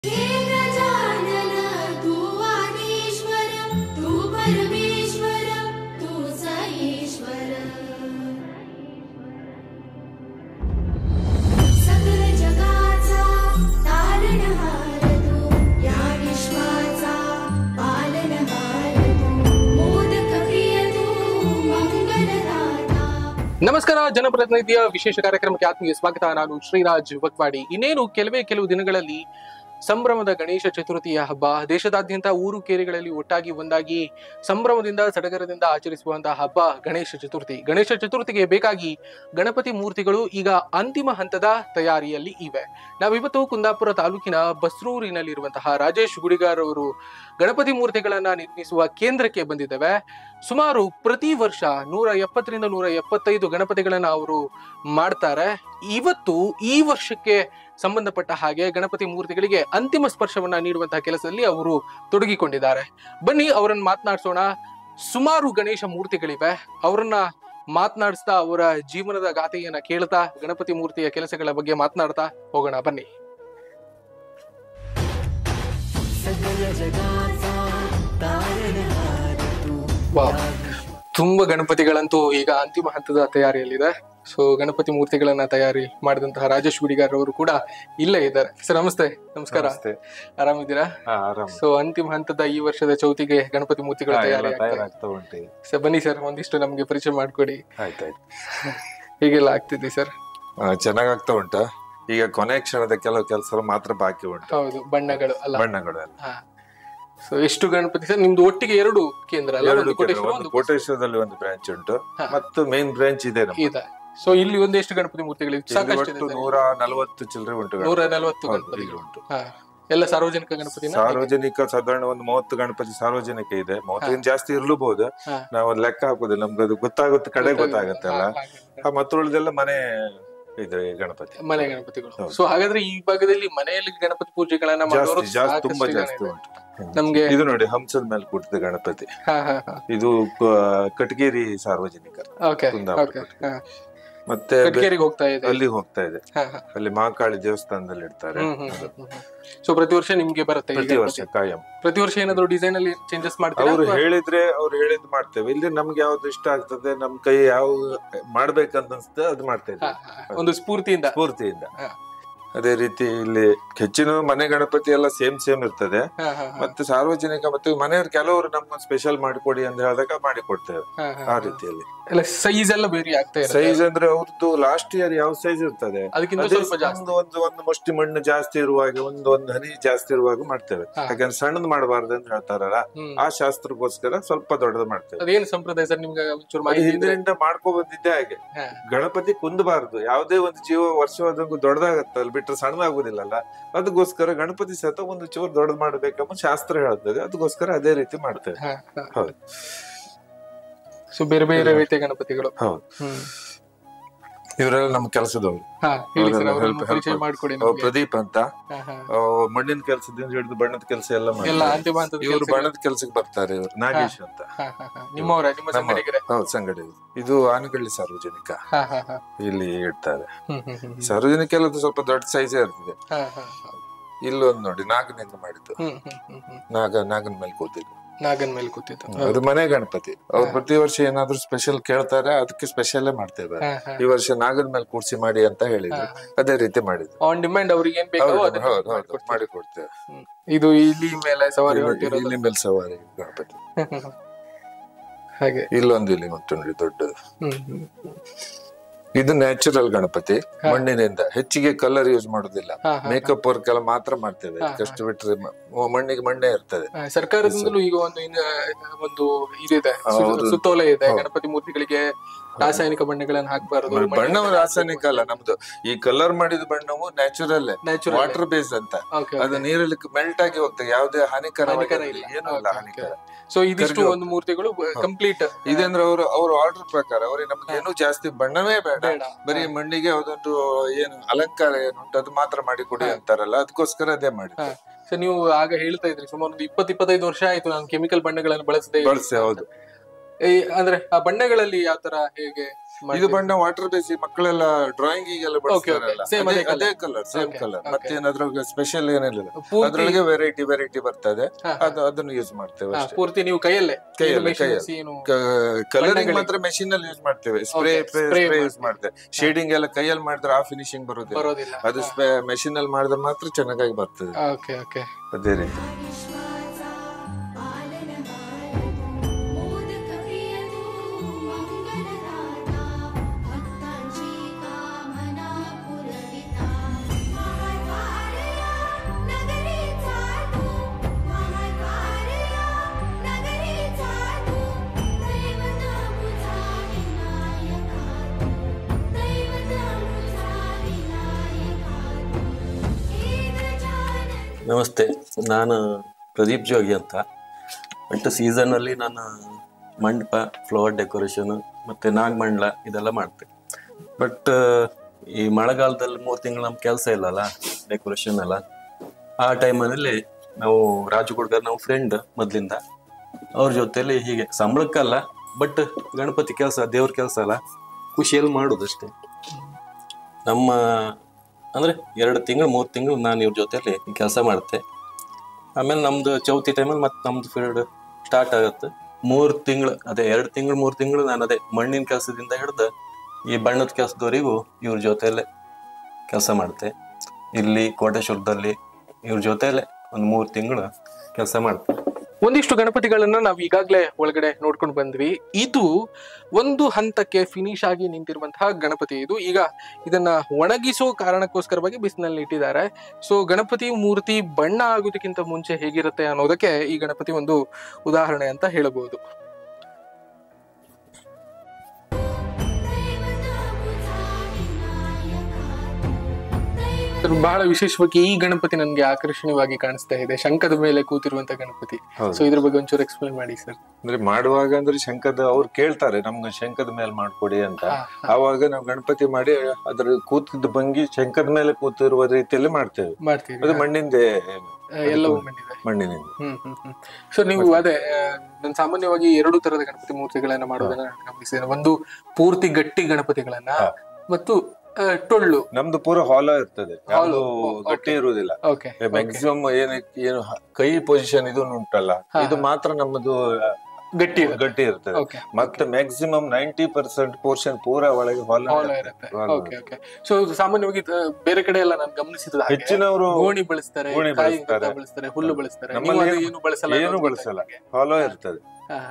हे गजानन तू आदिश्वर तू परमेश्वर तू ईश्वर सकल जगाचा तारणहार तू या विश्वाचा पालनहार तू मोदक प्रिय तू मंगलदाता ನಮಸ್ಕಾರ ಜನಪ್ರತಿನಿಧಿಯ ವಿಶೇಷ ಕಾರ್ಯಕ್ರಮಕ್ಕೆ ಆತ್ಮೀಯ ಸ್ವಾಗತ ನಾನು ಶ್ರೀರಾಜ್ ವಕ್ವಾಡಿ ಇನ್ನೇನು ಕೆಲವೇ ಕೆಲವು ದಿನಗಳಲ್ಲಿ ಸಂಭ್ರಮದ ಗಣೇಶ ಚತುರ್ಥಿಯ ಹಬ್ಬ ದೇಶದಾದ್ಯಂತ ಊರು ಕೇರಿಗಳಲ್ಲಿ ಒಟ್ಟಾಗಿ ಒಂದಾಗಿ ಸಂಭ್ರಮದಿಂದ ಸಡಗರದಿಂದ ಆಚರಿಸುವಂತಹ ಹಬ್ಬ ಗಣೇಶ ಚತುರ್ಥಿ ಗಣೇಶ ಚತುರ್ಥಿಗೆ ಬೇಕಾಗಿ ಗಣಪತಿ ಮೂರ್ತಿಗಳು ಈಗ ಅಂತಿಮ ಹಂತದ ತಯಾರಿಯಲ್ಲಿ ಇವೆ ನಾವಿವತ್ತು ಕುಂದಾಪುರ ತಾಲೂಕಿನ ಬಸ್ರೂರಿನಲ್ಲಿರುವಂತಹ ರಾಜೇಶ್ ಗುಡಿಗಾರ್ ಅವರು ಗಣಪತಿ ಮೂರ್ತಿಗಳನ್ನ ನಿರ್ಮಿಸುವ ಕೇಂದ್ರಕ್ಕೆ ಬಂದಿದ್ದೇವೆ ಸುಮಾರು ಪ್ರತಿ ವರ್ಷ ನೂರ ಎಪ್ಪತ್ತರಿಂದ ನೂರ ಎಪ್ಪತ್ತೈದು ಗಣಪತಿಗಳನ್ನ ಅವರು ಮಾಡ್ತಾರೆ ಇವತ್ತು ಈ ವರ್ಷಕ್ಕೆ ಸಂಬಂಧಪಟ್ಟ ಹಾಗೆ ಗಣಪತಿ ಮೂರ್ತಿಗಳಿಗೆ ಅಂತಿಮ ಸ್ಪರ್ಶವನ್ನ ನೀಡುವಂತಹ ಕೆಲಸದಲ್ಲಿ ಅವರು ತೊಡಗಿಕೊಂಡಿದ್ದಾರೆ ಬನ್ನಿ ಅವರನ್ನ ಮಾತನಾಡಿಸೋಣ ಸುಮಾರು ಗಣೇಶ ಮೂರ್ತಿಗಳಿವೆ ಅವರನ್ನ ಮಾತನಾಡಿಸ್ತಾ ಅವರ ಜೀವನದ ಗಾಥೆಯನ್ನ ಕೇಳ್ತಾ ಗಣಪತಿ ಮೂರ್ತಿಯ ಕೆಲಸಗಳ ಬಗ್ಗೆ ಮಾತನಾಡ್ತಾ ಹೋಗೋಣ ಬನ್ನಿ ಸಕಲ ಜಗಾचा तारणहार तू ವಾವ್ ತುಂಬಾ ಗಣಪತಿಗಳಂತೂ ಈಗ ಅಂತಿಮ ಹಂತದ ತಯಾರಿಯಲ್ಲಿದೆ ಸೊ ಗಣಪತಿ ಮೂರ್ತಿಗಳನ್ನ ತಯಾರಿ ಮಾಡಿದಂತಹ ರಾಜೇಶ್ ಗುಡಿಗಾರ್ ಅವರು ಕೂಡ ಇಲ್ಲೇ ಇದ್ದಾರೆ ಸರ್ ನಮಸ್ತೆ ನಮಸ್ಕಾರ ನಮಸ್ತೆ. ಆರಾಮಿದ್ದೀರಾ ಹಾ, ಆರಾಮ್ ಸೊ ಅಂತಿಮ ಹಂತದ ಈ ವರ್ಷದ ಚೌತಿಗೆ ಗಣಪತಿ ಮೂರ್ತಿಗಳ ಹಾ, ತಯಾರಿ ಎಲ್ಲ ಆಗ್ತದೆ ತಯಾರಾಗ್ತಾ ಉಂಟು ಈಗ. ಸರ್ ಬನ್ನಿ ಸರ್ ಒಂದಿಷ್ಟು ನಮ್ಗೆ ಪರಿಚಯ ಮಾಡ್ಕೊಡಿ ಆಯ್ತಾಯ್ತು ಹೀಗೆಲ್ಲ ಆಗ್ತಿದೆ ಸರ್ ಆ, ಚೆನ್ನಾಗಾಗ್ತಾ ಉಂಟಾ ಈಗ ಕೊನೆ ಕ್ಷಣದ ಕೆಲವು ಕೆಲಸ ಮಾತ್ರ ಬಾಕಿ ಉಂಟು ಹೌದು ಬಣ್ಣಗಳು ಅಲ್ಲ ಬಣ್ಣಗಳು ಎಲ್ಲ ಹಾ ಸೊ ಎಷ್ಟು ಗಣಪತಿ ಸರ್ ನಿಮ್ದು ಒಟ್ಟಿಗೆ ಎರಡು ಕೇಂದ್ರ ಅಲ್ಲ ಎರಡು ಒಂದು ಕೆಲವು, ಕೋಟೇಶ್ವರ ಒಂದು ಒಂದು ಕೋಟೇಶ್ವರದಲ್ಲಿ ಒಂದು ಬ್ರಾಂಚ್ ಉಂಟು ಹಾ. ಮತ್ತು ಮೇನ್ ಬ್ರಾಂಚ್ ಇದೆ ನಮ್ಮ ಇದೆ ಸೊ ಇಲ್ಲಿ ಒಂದೆಷ್ಟು ಗಣಪತಿ ಮೂರ್ತಿಗಳಿವೆ ಇಲ್ಲಿ ಸಾಕಷ್ಟು ಒಟ್ಟು ಇದೆ ನೂರ ನಲವತ್ತು ಚಿಲ್ಲರೆ ಉಂಟು ಗಣಪತಿ. ನೂರ ನಲವತ್ತು ಹೌದು, ಗಣಪತಿಗಳು ಇಲ್ಲಿ ಉಂಟು ಹಾ ಎಲ್ಲ ಸಾರ್ವಜನಿಕ ಗಣಪತಿನ ಸಾರ್ವಜನಿಕ ಸಾಧಾರಣ ಒಂದು ಮೂವತ್ತು ಗಣಪತಿ ಸಾರ್ವಜನಿಕ ಇದೆ ಮೂವತ್ತಕ್ಕಿಂತ ಜಾಸ್ತಿ ಇರ್ಲೂಬಹುದು ಹಾ. ನಾವು ಅದು ಲೆಕ್ಕ ಹಾಕುದಿಲ್ಲ ನಮ್ಗೆ ಅದು ಗೊತ್ತಾಗುತ್ತೆ ಕಡೆ ಗೊತ್ತಾಗತ್ತಲ್ಲ ಹಾ, ಹಾ, ಮತ್ತೆ ಉಳಿದೆಲ್ಲ ಮನೆ ಇದೆ ಗಣಪತಿ ಮನೆ ಗಣಪತಿಗಳು ಹೌದು. ಸೊ ಹಾಗಾದ್ರೆ ಈ ಭಾಗದಲ್ಲಿ ಮನೆಯಲ್ಲಿ ಗಣಪತಿ ಪೂಜೆಗಳನ್ನ ಮಾಡೋರು ಜಾಸ್ತಿ ಜಾಸ್ತಿ ತುಂಬಾ ಸಾಕಷ್ಟು ಜನ ಜಾಸ್ತಿ ಇದ್ದಾರೆ. ಉಂಟು ನಮ್ಗೆ ಇದು ನೋಡಿ ಹಂಸದ ಮೇಲೆ ಕೂತಿದೆ ಗಣಪತಿ ಹಾ ಹಾ ಹಾ ಇದು ಕ- ಕಟಗೇರಿ ಸಾರ್ವಜನಿಕರ ಓಕೆ ಕುಂದಾಪುರ ಓಕೆ ಕಟ್ಟೆ. ಮತ್ತೆ ಬೆ- ಕಟ್ಕೇರಿಗೆ ಹೋಗ್ತಾ ಇದೆ ಅಲ್ಲಿ ಹೋಗ್ತಾ ಇದೆ ಹಾ ಹಾ ಅಲ್ಲಿ ಮಹಾಕಾಳಿ ದೇವಸ್ಥಾನದಲ್ಲಿ ಇಡ್ತಾರೆ ಹ್ಮ್ ಹ್ಮ್ ಹ್ಮ್ ಹ್ಮ್. ಸೊ ಪ್ರತಿ ವರ್ಷ ನಿಮ್ಗೆ ಬರುತ್ತೆ ಈ ಪ್ರತಿ ಗಣಪತಿ. ವರ್ಷ ಕಾಯಂ ಪ್ರತಿ ವರ್ಷ ಏನಾದ್ರು ಡಿಸೈನ್ ಅಲ್ಲಿ ಚೇಂಜಸ್ ಮಾಡ್ತೀರಾ ಅವ್ರು ಅಥವಾ- ಹೇಳಿದ್ರೆ ಅವ್ರು ಹೇಳಿದ್ ಮಾಡ್ತೇವೆ ಇಲ್ಲಿ ನಮ್ಗೆ ಯಾವ್ದು ಇಷ್ಟ ಆಗ್ತದೆ ನಮ್ ಕೈ ಯಾವ ಮಾಡ್ಬೇಕಂತ ಅನ್ಸುತ್ತೆ ಅದು ಮಾಡ್ತಾ ಹಾ, ಇದ್ದೀವಿ ಹಾ, ಒಂದು ಸ್ಫೂರ್ತಿಯಿಂದ ಸ್ಫೂರ್ತಿಯಿಂದ ಹಾ. ಅದೇ ರೀತಿ ಇಲ್ಲಿ ಹೆಚ್ಚಿನ ಮನೆ ಗಣಪತಿ ಎಲ್ಲ ಸೇಮ್ ಸೇಮ್ ಇರ್ತದೆ ಹಾ, ಹಾ, ಹಾ, ಮತ್ತೆ ಸಾರ್ವಜನಿಕ ಮತ್ತೆ ಮನೆಯವ್ರು ಕೆಲವರು ನಮ್ಮ ಸ್ಪೆಷಲ್ ಮಾಡಿಕೊಡಿ ಅಂತ ಹೇಳಿದಾಗ ಮಾಡಿಕೊಡ್ತೇವೆ ಹಾ, ಹಾ, ಆ ಹಾ. ರೀತಿಯಲ್ಲಿ ಎಲ್ಲ ಸೈಜ್ ಎಲ್ಲ ಬೇರೆ ಆಗ್ತಾ ಇರುತ್ತೆ ಸೈಜ್ ಅಂದ್ರೆ ಅವ್ರದ್ದು ಲಾಸ್ಟ್ ಇಯರ್ ಯಾವ ಸೈಜ್ ಇರ್ತದೆ ಅದಕ್ಕಿಂತ ಅದೇ ಸ್ವಲ್ಪ ಜಾಸ್ತಿ ಒಂದು ಒಂದು ಒಂದು ಮುಷ್ಟಿ ಮಣ್ಣು ಜಾಸ್ತಿ ಇರುವಾಗ ಒಂದು ಒಂದು ಹನಿ ಜಾಸ್ತಿ ಇರುವಾಗ ಮಾಡ್ತೇವೆ ಹಾ. ಯಾಕಂದ್ರೆ ಸಣ್ಣದ್ ಮಾಡಬಾರ್ದು ಅಂತ ಹೇಳ್ತಾರಲ್ಲ ಹ್ಮ್. ಆ ಶಾಸ್ತ್ರಕ್ಕೋಸ್ಕರ ಸ್ವಲ್ಪ ದೊಡ್ಡದು ಮಾಡ್ತೇವೆ ಅದೇನು ಸಂಪ್ರದಾಯ ಸರ್ ನಿಮ್ಗೆ ಒಂಚೂರು ಅದು ಮಾಹಿತಿ ಇದ್ರೆ? ಹಿಂದಿನಿಂದ ಮಾಡ್ಕೊ ಬಂದಿದ್ದೆ ಹಾಗೆ ಹಾ. ಗಣಪತಿ ಕುಂದಬಾರದು ಯಾವುದೇ ಒಂದು ಜೀವ ವರ್ಷವಾದಂಗೂ ದೊಡ್ಡದಾಗತ್ತಲ್ಲ ಬಿಟ್ರೆ ಸಣ್ಣದಾಗುದಿಲ್ಲಲ್ಲ ಅದಕ್ಕೋಸ್ಕರ ಗಣಪತಿ ಸತ ಒಂದು ಚೂರು ದೊಡ್ಡದು ಮಾಡ್ಬೇಕೆಂಬ ಶಾಸ್ತ್ರ ಹೇಳ್ತದೆ ಅದಕ್ಕೋಸ್ಕರ ಅದೇ ರೀತಿ ಮಾಡ್ತೇವೆ ಹಾ, ಹಾ. ಹೌದು ಸೊ ಬೇರೆ ಬೇರೆ ರೀತಿಯ ಗಣಪತಿಗಳು ಹೌದು ಹ್ಮ್ ಇವರೆಲ್ಲ ನಮ್ಮ ಕೆಲಸದವರು ಹಾ ಹೇಳಿ ಸರ್ ಅವರೆಲ್ಲ ಅವ್ರನ್ನ help- ಪರಿಚಯ help ಮಾಡ್ಕೊಡಿ ಅವ್ರು ನಮ್ಗೆ. ಪ್ರದೀಪ್ ಅಂತ ಹಾ, ಹಾ. ಅವ್ರು ಮಣ್ಣಿನ ಕೆಲಸದಿಂದ ಹಿಡಿದು ಬಣ್ಣದ ಕೆಲಸ ಎಲ್ಲ ಎಲ್ಲ ಮಾಡ್ತಾರೆ ಅಂತಿಮ ಹಂತದ ಇವರು ಕೆಲ್ಸಗಳು. ಬಣ್ಣದ ಕೆಲಸಕ್ಕೆ ಬರ್ತಾರೆ ಇವರು ನಾಗೇಶ್ ಅಂತ ಹಾ, ಹಾ, ಹಾ. ನಿಮ್ಮವರ ನಿಮ್ಮ ನಮ್ಮ ಸಂಗಡಿಗರೇ ಹೌದು ಸಂಗಡಿ ಇದು ಆನಗಳ್ಳಿ ಸಾರ್ವಜನಿಕ ಹಾ ಹಾ ಹಾ ಇಲ್ಲಿ ಇಡ್ತಾರೆ ಹ್ಮ್ ಹ್ಮ್ ಹ್ಮ್ ಹ್ಮ್. ಸಾರ್ವಜನಿಕ ಎಲ್ಲ ಸ್ವಲ್ಪ ದೊಡ್ಡ ಸೈಜ್ ಇರ್ತದೆ ಹಾ, ಹಾ, ಹಾ. ಇಲ್ಲೊಂದು ನೋಡಿ ನಾಗನಿಂದ ಮಾಡಿದ್ದು ಹ್ಮ್ ಹ್ಮ್ ಹ್ಮ್ ಹ್ಮ್. ನಾಗ ನಾಗನ ಮೇಲೆ ಕೂತಿದ್ದು ನಾಗನ್ ಮೇಲೆ ಕೂತಿತ್ತು ಅದು ಮನೆ ಗಣಪತಿ ಅವ್ರು ಪ್ರತಿ ವರ್ಷ ಏನಾದ್ರು ಸ್ಪೆಷಲ್ ಕೇಳ್ತಾರೆ ಅದಕ್ಕೆ ಸ್ಪೆಷಲ್ ಮಾಡ್ತೇವೆ ಹಾ, ಹಾ. ಈ ವರ್ಷ ನಾಗನ ಮೇಲೆ ಕೂರ್ಸಿ ಮಾಡಿ ಅಂತ ಹೇಳಿದ್ರು ಅದೇ ರೀತಿ ಮಾಡಿದ್ರು ಆನ್ ಡಿಮ್ಯಾಂಡ್ ಅವ್ರಿಗೆ ಏನ್ ಬೇಕೋ ಹೌದು ಅದನ್ನ ಹೌದು ಹೌದು ಮಾಡ್ಕೊಡ್ತೀವಿ. ಮಾಡಿ ಕೊಡ್ತೇವೆ ಹ್ಮ್. ಇದು ಇಲ್ಲಿ ಮೇಲೆ ಸವಾರಿ ಹೊರಟಿರೋದು ಇಲ್ಲಿ ಮೇಲೆ ಸವಾರಿ ಗಣಪತಿ ಹಾಗೆ ಇಲ್ಲೊಂದು ಇಲ್ಲಿ ಉಂಟು ನೋಡಿ ದೊಡ್ಡದು ಹ್ಮ್ ಹ್ಮ್. ಇದು ನ್ಯಾಚುರಲ್ ಗಣಪತಿ ಮಣ್ಣಿನಿಂದ ಹೆಚ್ಚಿಗೆ ಕಲರ್ ಯೂಸ್ ಮಾಡುದಿಲ್ಲ ಹಾ, ಹಾ, ಮೇಕಪ್ ವರ್ಕ್ ಎಲ್ಲ ಮಾತ್ರ ಮಾಡ್ತೇವೆ ಕಷ್ಟ ಬಿಟ್ರೆ ಮ- ಮಣ್ಣಿಗೆ ಮಣ್ಣೇ ಇರ್ತದೆ ಆ, ಸರ್ಕಾರದಿಂದಲೂ ಈಗ ಒಂದು ಇನ್ನ ಒಂದು ಇದಿದೆ ಸು- ಹೌದು. ಸುತ್ತೋಲೆ ಇದೆ ಗಣಪತಿ ಮೂರ್ತಿಗಳಿಗೆ ರಾಸಾಯನಿಕ ಬಣ್ಣಗಳನ್ನು ಹಾಕಬಾರದು ಬಣ್ಣವು ರಾಸಾಯನಿಕ ಅಲ್ಲ ನಮ್ದು ಈ ಕಲರ್ ಮಾಡಿದ ಬಣ್ಣವು ನ್ಯಾಚುರಲ್ ನ್ಯಾಚುರಲ್ ವಾಟರ್ ಬೇಸ್ ಅಂತ ಓಕೆ ಅದು ನೀರಲ್ಲಿ ಮೆಲ್ಟ್ ಆಗಿ ಹೋಗ್ತದೆ ಯಾವುದೇ ಹಾನಿಕರ ಹಾನಿಕರ ಇಲ್ಲ. ಏನೂ ಇಲ್ಲ Okay, ಹಾನಿಕರ ಸೊ ಇದಿಷ್ಟು ಒಂದು ಮೂರ್ತಿಗಳು ಕಂಪ್ಲೀಟ್ ಇದಂದ್ರೆ ಅವರು ಅವ್ರ ಆರ್ಡರ್ ಪ್ರಕಾರ ಅವ್ರಿಗೆ ನಮ್ಗೆ ಏನು ಜಾಸ್ತಿ ಬಣ್ಣವೇ ಬೇಡ ಬೇಡ. ಬರೀ ಮಣ್ಣಿಗೆ ಅದೊಂದು ಏನು ಅಲಂಕಾರ ಏನುಂಟು ಅದು ಮಾತ್ರ ಮಾಡಿ ಕೊಡಿ ಅಂತಾರಲ್ಲ ಅದಕ್ಕೋಸ್ಕರ ಅದೇ ಮಾಡಿ ಸೊ ನೀವು ಆಗ ಹೇಳ್ತಾ ಇದ್ರಿ ಸುಮಾರು ಒಂದು ಇಪ್ಪತ್ತು ಇಪ್ಪತ್ತೈದು ವರ್ಷ ಆಯ್ತು ನಾನು ಕೆಮಿಕಲ್ ಬಣ್ಣಗಳನ್ನು ಬಳಸದೆ ಬಳಸಿ ಹೌದು ಈ ಅಂದ್ರೆ ಆ ಬಣ್ಣಗಳಲ್ಲಿ ಯಾವ ತರ ಹೇಗೆ ಇದು ಮಾಡ್ತೀರಿ? ಬಣ್ಣ ವಾಟರ್ ಬೇಸಿ ಮಕ್ಕಳೆಲ್ಲ ಡ್ರಾಯಿಂಗ್ ಈಗೆಲ್ಲ Okay, okay. ಬಳಸ್ತಾರಲ್ಲ Same ಅದೇ ಅದೇ colour same Okay, colour okay. ಮತ್ತೇನಾದ್ರೂ ಸ್ಪೆಷಲ್ ಏನಿಲ್ಲ ಪೂರ್ತಿ- ಅದ್ರೊಳಗೆ ವೆರೈಟಿ ವೆರೈಟಿ ಬರ್ತದೆ ಹಾ, ಅದು ಅದನ್ನು ಯೂಸ್ ಮಾಡ್ತೇವೆ ಹಾ, ಅಷ್ಟೇ ಪೂರ್ತಿ ನೀವು ಕೈಯಲ್ಲೇ ಕೈಯಲ್ಲೇ, ಏನು machine ಕೈಯಲ್ಲೇ. ಏನು ಕಲರಿಂಗ್ ಬಣ್ಣಗಳಿಗೆ. ಮಾತ್ರ ಮೆಷಿನ್ ಅಲ್ಲಿ ಯೂಸ್ ಮಾಡ್ತೇವೆ spray Okay, spray spray use ಮಾಡ್ತೀವಿ. ಮಾಡ್ತೇವೆ ಶೇಡಿಂಗ್ ಎಲ್ಲ ಕೈಯಲ್ಲಿ ಮಾಡಿದ್ರೆ ಆ ಫಿನಿಶಿಂಗ್ ಬರೋದಿಲ್ಲ ಬರೋದಿಲ್ಲ ಅದು ಮೆಷಿನ್ ಅಲ್ಲಿ ಮಾಡಿದ್ರೆ ಮಾತ್ರ ಚೆನ್ನಾಗಿ ಬರ್ತದೆ ಓಕೆ ಓಕೆ ಅದೇ ರೀತಿ विश्वाचा पालनहार मोदकप्रियतो मङ्गलदाता भक्तांची कामना पुरविता महाद्वारया नगरीचा तू महाद्वारया नगरीचा तू दैवत मुझा विनायका तू दैवत मुझा विनायका तू हे गजानन ನಮಸ್ತೆ ನಾನು ಪ್ರದೀಪ್ ಜೋಗಿ ಅಂತ ಬಟ್ ಸೀಸನಲ್ಲಿ ನಾನು ಮಂಟಪ ಫ್ಲವರ್ ಡೆಕೋರೇಷನ್ ಮತ್ತು ನಾಗಮಂಡಲ ಇದೆಲ್ಲ ಮಾಡ್ತೆ ಬಟ್ ಈ ಮಳೆಗಾಲದಲ್ಲಿ ಮೂರು ತಿಂಗಳು ನಮ್ಮ ಕೆಲಸ ಇಲ್ಲಲ್ಲ ಡೆಕೋರೇಷನ್ ಎಲ್ಲ ಆ ಟೈಮಲ್ಲಿ ನಾವು ರಾಜು ಕುಡ್ಕರ್ ನಾವು ಫ್ರೆಂಡ್ ಮೊದಲಿಂದ ಅವ್ರ ಜೊತೆಲಿ ಹೀಗೆ ಸಂಬಳಕ್ಕಲ್ಲ ಬಟ್ ಗಣಪತಿ ಕೆಲಸ ದೇವ್ರ ಕೆಲಸ ಅಲ್ಲ ಖುಷಿಯಲ್ಲಿ ಮಾಡೋದಷ್ಟೇ ನಮ್ಮ ಅಂದ್ರೆ ಎರಡು ತಿಂಗಳು ಮೂರು ತಿಂಗಳು ನಾನು ಇವ್ರ ಜೊತೆಲಿ ಕೆಲಸ ಮಾಡುತ್ತೆ ಆಮೇಲೆ ನಮ್ದು ಚೌತಿ ಟೈಮಲ್ಲಿ ಮತ್ತೆ ನಮ್ದು ಫೀಲ್ಡ್ ಸ್ಟಾರ್ಟ್ ಆಗುತ್ತೆ ಮೂರು ತಿಂಗಳು ಅದೇ ಎರಡು ತಿಂಗಳು ಮೂರು ತಿಂಗಳು ನಾನು ಅದೇ ಮಣ್ಣಿನ ಕೆಲಸದಿಂದ ಹಿಡ್ದು ಈ ಬಣ್ಣದ ಕೆಲಸದವರೆಗೂ ಇವ್ರ ಜೊತೆಯಲ್ಲೇ ಕೆಲಸ ಮಾಡುತ್ತೆ ಇಲ್ಲಿ ಕೋಟೇಶ್ವರದಲ್ಲಿ ಇವ್ರ ಜೊತೆಯಲ್ಲೇ ಒಂದು ಮೂರು ತಿಂಗಳು ಕೆಲಸ ಮಾಡ್ತೆ ಒಂದಿಷ್ಟು ಗಣಪತಿಗಳನ್ನ ನಾವು ಈಗಾಗಲೇ ಒಳಗಡೆ ನೋಡ್ಕೊಂಡು ಬಂದ್ವಿ ಇದು ಒಂದು ಹಂತಕ್ಕೆ ಫಿನಿಶ್ ಆಗಿ ನಿಂತಿರುವಂತಹ ಗಣಪತಿ ಇದು ಈಗ ಇದನ್ನ ಒಣಗಿಸೋ ಕಾರಣಕ್ಕೋಸ್ಕರವಾಗಿ ಬಿಸಿನಲ್ಲಿ ಇಟ್ಟಿದ್ದಾರೆ ಸೊ ಗಣಪತಿ ಮೂರ್ತಿ ಬಣ್ಣ ಆಗೋದಕ್ಕಿಂತ ಮುಂಚೆ ಹೇಗಿರುತ್ತೆ ಅನ್ನೋದಕ್ಕೆ ಈ ಗಣಪತಿ ಒಂದು ಉದಾಹರಣೆ ಅಂತ ಹೇಳಬಹುದು ಬಹಳ ವಿಶೇಷವಾಗಿ ಈ ಗಣಪತಿ ನನಗೆ ಆಕರ್ಷಣೀಯವಾಗಿ ಕಾಣಿಸ್ತಾ ಇದೆ ಶಂಕದ ಮೇಲೆ ಕೂತಿರುವಂತ ಗಣಪತಿ ಹೌದು. ಸೊ ಇದ್ರ ಬಗ್ಗೆ ಒಂಚೂರು ಎಕ್ಸ್ಪ್ಲೇನ್ ಮಾಡಿ ಸರ್ ಅಂದ್ರೆ ಮಾಡುವಾಗ ಅಂದ್ರೆ ಶಂಕದ ಅವ್ರು ಕೇಳ್ತಾರೆ ನಮ್ಗೆ ಶಂಕದ ಮೇಲೆ ಮಾಡ್ಕೊಡಿ ಅಂತ ಆವಾಗ ನಾವು ಗಣಪತಿ ಮಾಡಿ ಅದ್ರ ಕೂತಿದ್ದ ಭಂಗಿ ಶಂಕದ ಮೇಲೆ ಕೂತಿರುವ ರೀತಿಯಲ್ಲಿ ಮಾಡ್ತೇವೆ ಮಾಡ್ತೀವಿ ಅದು ಮಣ್ಣಿಂದೆ ಆ, ಎಲ್ಲವೂ ಬಂದಿದೆ ಮಣ್ಣಿನಿಂದ ಹ್ಮ್ ಹ್ಮ್ ಹ್ಮ್ ಸೊ ನೀವು ಅದೇ ನಾನು ಸಾಮಾನ್ಯವಾಗಿ ಎರಡು ತರದ ಗಣಪತಿ ಮೂರ್ತಿಗಳನ್ನ ಮಾಡೋದನ್ನ ನಾನು ಗಮನಿಸಿದ್ದೇನೆ ಒಂದು ಪೂರ್ತಿ ಗಟ್ಟಿ ಗಣಪತಿಗಳನ್ನ ಹಾ. ಮತ್ತು ಆ, ಟೊಳ್ಳು ನಮ್ದು ಪೂರ ಹಾಲ ಇರ್ತದೆ ಯಾವ್ದು Hollow, okay. ಗಟ್ಟಿ ಇರುವುದಿಲ್ಲ ಓಕೆ ಮ್ಯಾಕ್ಸಿಮಮ್ ಏನ್ ಏನು ಹ- ಕೈ ಪೊಸಿಷನ್ ಇದು ಉಂಟಲ್ಲ ಹಾ, ಇದು ಹಾ. ಮಾತ್ರ ನಮ್ಮದು ಗಟ್ಟಿ ಗಟ್ಟಿ ಇರ್ತದೆ ಓಕೆ ಮತ್ತೆ ಮ್ಯಾಕ್ಸಿಮಮ್ ನೈಂಟಿ ಪರ್ಸೆಂಟ್ ಪೋರ್ಷನ್ ಪೂರ ಒಳಗೆ ಹಾಲ ಹಾಲ್ ಇರುತ್ತೆ ಓಕೆ ಓಕೆ ಸೊ ಸಾಮಾನ್ಯವಾಗಿ ಆ, ಬೇರೆ ಕಡೆ ಎಲ್ಲ ನಾನು ಗಮನಿಸಿದ ಹಾಗೆ ಹೆಚ್ಚಿನವರು ಗೋಣಿ ಬಳಸ್ತಾರೆ ಗೋಣಿ ಕಾಯಿ ಬಳಸ್ತಾರೆ. ಗದ್ದ ಬಳಸ್ತಾರೆ ಹುಲ್ಲು ಬಳಸ್ತಾರೆ ನಮ್ಮಲ್ಲಿ ನೀವು ಅದು ಏನು- ಏನು ಬಳಸಲ್ಲ ಏನು ಅನ್ನೋದು ಬಳಸಲ್ಲ. ಗೊತ್ತಾಯ್ತು ಹಾಲೋ ಇರ್ತದೆ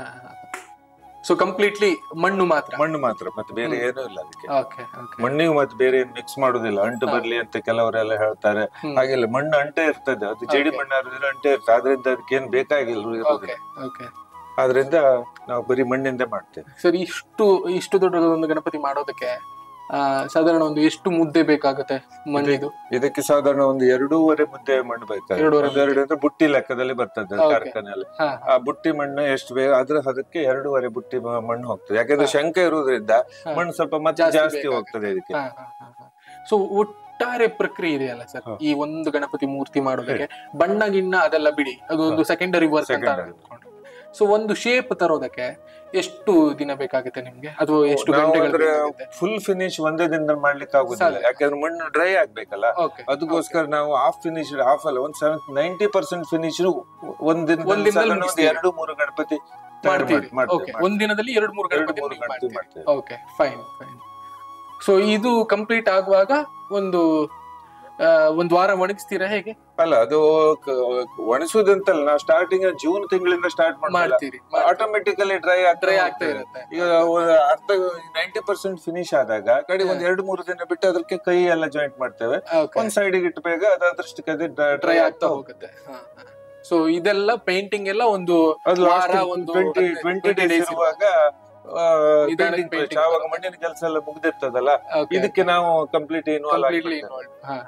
ಸೊ ಕಂಪ್ಲೀಟ್ಲಿ ಮಣ್ಣು ಮಾತ್ರ ಮಣ್ಣು ಮಾತ್ರ ಮತ್ತೆ ಬೇರೆ ಹ್ಮ್. ಏನೂ ಇಲ್ಲ ಅದಕ್ಕೆ ಓಕೆ ಓಕೆ ಮಣ್ಣಿಗೆ ಮತ್ತೆ ಬೇರೆ ಏನ್ ಮಿಕ್ಸ್ ಮಾಡುದಿಲ್ಲ ಅಂಟು ಹಾ. ಬರ್ಲಿ ಅಂತ ಕೆಲವರೆಲ್ಲ ಹೇಳ್ತಾರೆ ಹ್ಮ್. ಹಾಗೆಲ್ಲ ಮಣ್ಣು ಅಂಟೆ ಇರ್ತದೆ ಅದು ಜೇಡಿ Okay. ಮಣ್ಣು ಆದ್ರೆ ಅಂಟೆ ಇರ್ತದೆ ಅದರಿಂದ ಅದಕ್ಕೆ ಏನ್ ಬೇಕಾಗಿಲ್ಲ ಓಕೆ ಇರೋದಿಲ್ಲ ಓಕೆ ಆದ್ರಿಂದ ನಾವು ಬರೀ ಮಣ್ಣಿಂದ ಮಾಡ್ತೇವೆ ಸರ್ ಇಷ್ಟು ಇಷ್ಟು ದೊಡ್ಡದೊಂದು ಗಣಪತಿ ಮಾಡೋದಕ್ಕೆ ಆ, ಸಾಧಾರಣ ಒಂದು ಎಷ್ಟು ಮುದ್ದೆ ಬೇಕಾಗುತ್ತೆ ಮಣ್ಣಿದು ಇದಕ್ಕೆ ಸಾಧಾರಣ ಒಂದು ಎರಡೂವರೆ ಮುದ್ದೆ ಮಣ್ಣು ಬೇಕಾಗುತ್ತೆ ಎರಡೂವರೆ ಒಂದು ಎರಡು ಅಂದ್ರೆ ಬುಟ್ಟಿ ಲೆಕ್ಕದಲ್ಲಿ ಬರ್ತದೆ Okay. ಕಾರ್ಖಾನೆಯಲ್ಲಿ ಹಾ ಆ ಬುಟ್ಟಿ ಮಣ್ಣು ಎಷ್ಟು ಬೇಕು ಅದ್ರ ಅದಕ್ಕೆ ಎರಡೂವರೆ ಬುಟ್ಟಿ ಮ- ಮಣ್ಣು ಹೋಗ್ತದೆ ಯಾಕಂದ್ರೆ ಹಾ. ಶಂಕ ಇರುವುದರಿಂದ ಹಾ. ಮಣ್ಣು ಸ್ವಲ್ಪ ಮತ್ತೆ ಜಾಸ್ತಿ ಜಾಸ್ತಿ ಬೇಕಾಗುತ್ತೆ. ಹೋಗ್ತದೆ ಇದಕ್ಕೆ ಸೊ ಒಟ್ಟಾರೆ ಪ್ರಕ್ರಿಯೆ ಇದೆಯಲ್ಲ ಸರ್ ಹಾ. ಈ ಒಂದು ಗಣಪತಿ ಮೂರ್ತಿ ಮಾಡೋದಕ್ಕೆ ಬಣ್ಣ ಗಿಣ್ಣ ಅದೆಲ್ಲ ಬಿಡಿ ಅದು ಒಂದು ಸೆಕೆಂಡರಿ ವರ್ಕ್ ಅಂತ Secondary. ಸೊ ಒಂದು ಶೇಪ್ ತರೋದಕ್ಕೆ ಎಷ್ಟು ದಿನ ಬೇಕಾಗುತ್ತೆ ನಿಮ್ಗೆ ಅಥವಾ ಎಷ್ಟು ನಾವು ಗಂಟೆಗಳು ಅಂದ್ರೆ ಬೇಕಾಗುತ್ತೆ ಫುಲ್ ಫಿನಿಶ್ ಒಂದೇ ದಿನದಲ್ಲಿ ಮಾಡ್ಲಿಕ್ಕೆ ಆಗುದಿಲ್ಲ ಸಾಧ್ಯ. ಯಾಕಂದ್ರೆ ಮಣ್ಣು ಡ್ರೈ ಆಗ್ಬೇಕಲ್ಲ ಓಕೆ ಅದಕ್ಕೋಸ್ಕರ ನಾವು ಹಾಫ್ ಫಿನಿಶ್ ಹಾಫ್ ಅಲ್ಲ ಒಂದ್ ಸೆವೆನ್ ನೈಂಟಿ ಪರ್ಸೆಂಟ್ ಫಿನಿಶ್ ಒಂದ್ ಒಂದ್ ದಿನದಲ್ಲಿ ದಿನದಲ್ಲಿ ಸಾಧಾರಣ ಒಂದು ಮುಗಿಸ್ತೀವಿ. ಎರಡು ಮೂರು ಗಣಪತಿ ತಯಾರು ಮಾಡ್ತೀವಿ ಮಾಡ್- ಓಕೆ ಮಾಡ್ತೇವೆ, ಒಂದ್ ದಿನದಲ್ಲಿ ಎರಡು ಮೂರು ಎರಡು ಗಣಪತಿ ಮೂರು ನೀವು ಗಣಪತಿ ಮಾಡ್ತೀವಿ ಮಾಡ್ತೇವೆ ಓಕೆ ಫೈನ್ ಫೈನ್ ಸೊ ಇದು ಕಂಪ್ಲೀಟ್ ಆಗುವಾಗ ಒಂದು ಆ, ಒಂದು ವಾರ ಒಣಗಿಸ್ತೀರಾ ಹೇಗೆ ಅಲ್ಲ ಅದು ಕ- ಒಣಸುದಂತಲ್ಲ ನಾವು ಸ್ಟಾರ್ಟಿಂಗ್ ಜೂನ್ ತಿಂಗಳಿಂದ ಸ್ಟಾರ್ಟ್ ಮಾಡ್ತೀವಿ ಮಾಡ್ತೀರಿ ಆಟೋಮೆಟಿಕಲಿ ಡ್ರೈ ಡ್ರೈ ಆಗ್ತಾ ಇರುತ್ತೆ ಈಗ ಒಂದು ಅರ್ಧ ನೈಂಟಿ ಪರ್ಸೆಂಟ್ ಫಿನಿಶ್ ಆದಾಗ ಕಡೆ ಒಂದ್ ಎರಡು ಮೂರು ದಿನ ಬಿಟ್ಟು ಅದಕ್ಕೆ ಕೈ ಎಲ್ಲ ಜಾಯಿಂಟ್ ಮಾಡ್ತೇವೆ ಓಕೆ ಒಂದ್ ಸೈಡಿಗೆ ಇಟ್ಟಬೇಗ ಅದು ಅದ್ರಷ್ಟಕ್ಕೆ ಅದೇ ಡ್ರೈ ಆಗ್ತಾ ಹೋಗುತ್ತೆ ಸೊ ಇದೆಲ್ಲ ಪೇಂಟಿಂಗ್ ಎಲ್ಲ ಒಂದು ಅದು ವಾರ, ಲಾಸ್ಟ್ ಒಂದು ಟ್ವೆಂಟಿ ಹದಿನೈದು- ಟ್ವೆಂಟಿ 20 ಡೇಸ್ days ಇರುವಾಗ ನಿಧಾನಕ್ಕೆ painting painting touch, ಆವಾಗ ಬರುತ್ತೆ. ಮಣ್ಣಿನ ಕೆಲಸ ಎಲ್ಲ ಮುಗ್ದಿರ್ತದಲ್ಲ Okay. ಇದಕ್ಕೆ ನಾವು ಕಂಪ್ಲೀಟ್ ಇನ್ವಾಲ್ವ್ completely ಆಗಿರ್ತೇವೆ involved. ಹಾ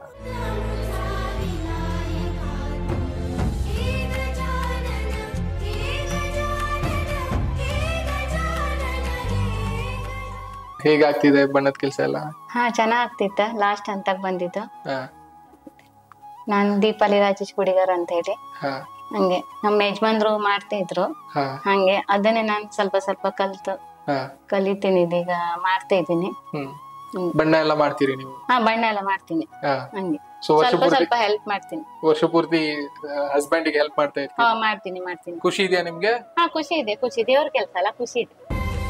ಹೇಗಾಗ್ತಿದೆ ಬಣ್ಣದ ಕೆಲಸ ಎಲ್ಲ ಹಾ ಚೆನ್ನಾಗ್ತಿತ್ತ ಲಾಸ್ಟ್ ಹಂತಕ್ ಬಂದಿದ್ದು ಹಾ ನಾನು ದೀಪಾಲಿ ರಾಜೇಶ್ ಗುಡಿಗರ್ ಅಂತ ಹೇಳಿ ಹಾ ಹಂಗೆ ನಮ್ಮ ಯಜಮಾನ್ರು ಮಾಡ್ತಾ ಇದ್ರು ಹಾ ಹಂಗೆ ಅದನ್ನೇ ನಾನು ಸ್ವಲ್ಪ ಸ್ವಲ್ಪ ಕಲ್ತು ಹಾ ಕಲಿತೀನಿ ಇದೀಗ ಮಾಡ್ತಾ ಇದ್ದೀನಿ ಹ್ಮ್ ಹ್ಮ್. ಬಣ್ಣ ಎಲ್ಲ ಮಾಡ್ತೀರಿ ನೀವು ಹಾ ಬಣ್ಣ ಎಲ್ಲ ಮಾಡ್ತೀನಿ ಹಾ ಹಂಗೆ ಸೊ ವರ್ಷ ಸ್ವಲ್ಪ ಪೂರ್ತಿ ಸ್ವಲ್ಪ ಹೆಲ್ಪ್ ಮಾಡ್ತೀನಿ ವರ್ಷ ಪೂರ್ತಿ ಹಸ್ಬೆಂಡಿಗೆ ಹೆಲ್ಪ್ ಮಾಡ್ತಾ ಹಾ ಇರ್ತೀವಿ ಮಾಡ್ತೀನಿ ಮಾಡ್ತೀನಿ ಖುಷಿ ಇದೆಯಾ ನಿಮ್ಗೆ ಹಾ ಖುಷಿ ಇದೆ ಖುಷಿ ದೇವ್ರ ಕೆಲಸ ಅಲ್ಲ ಖುಷಿ ಇದೆ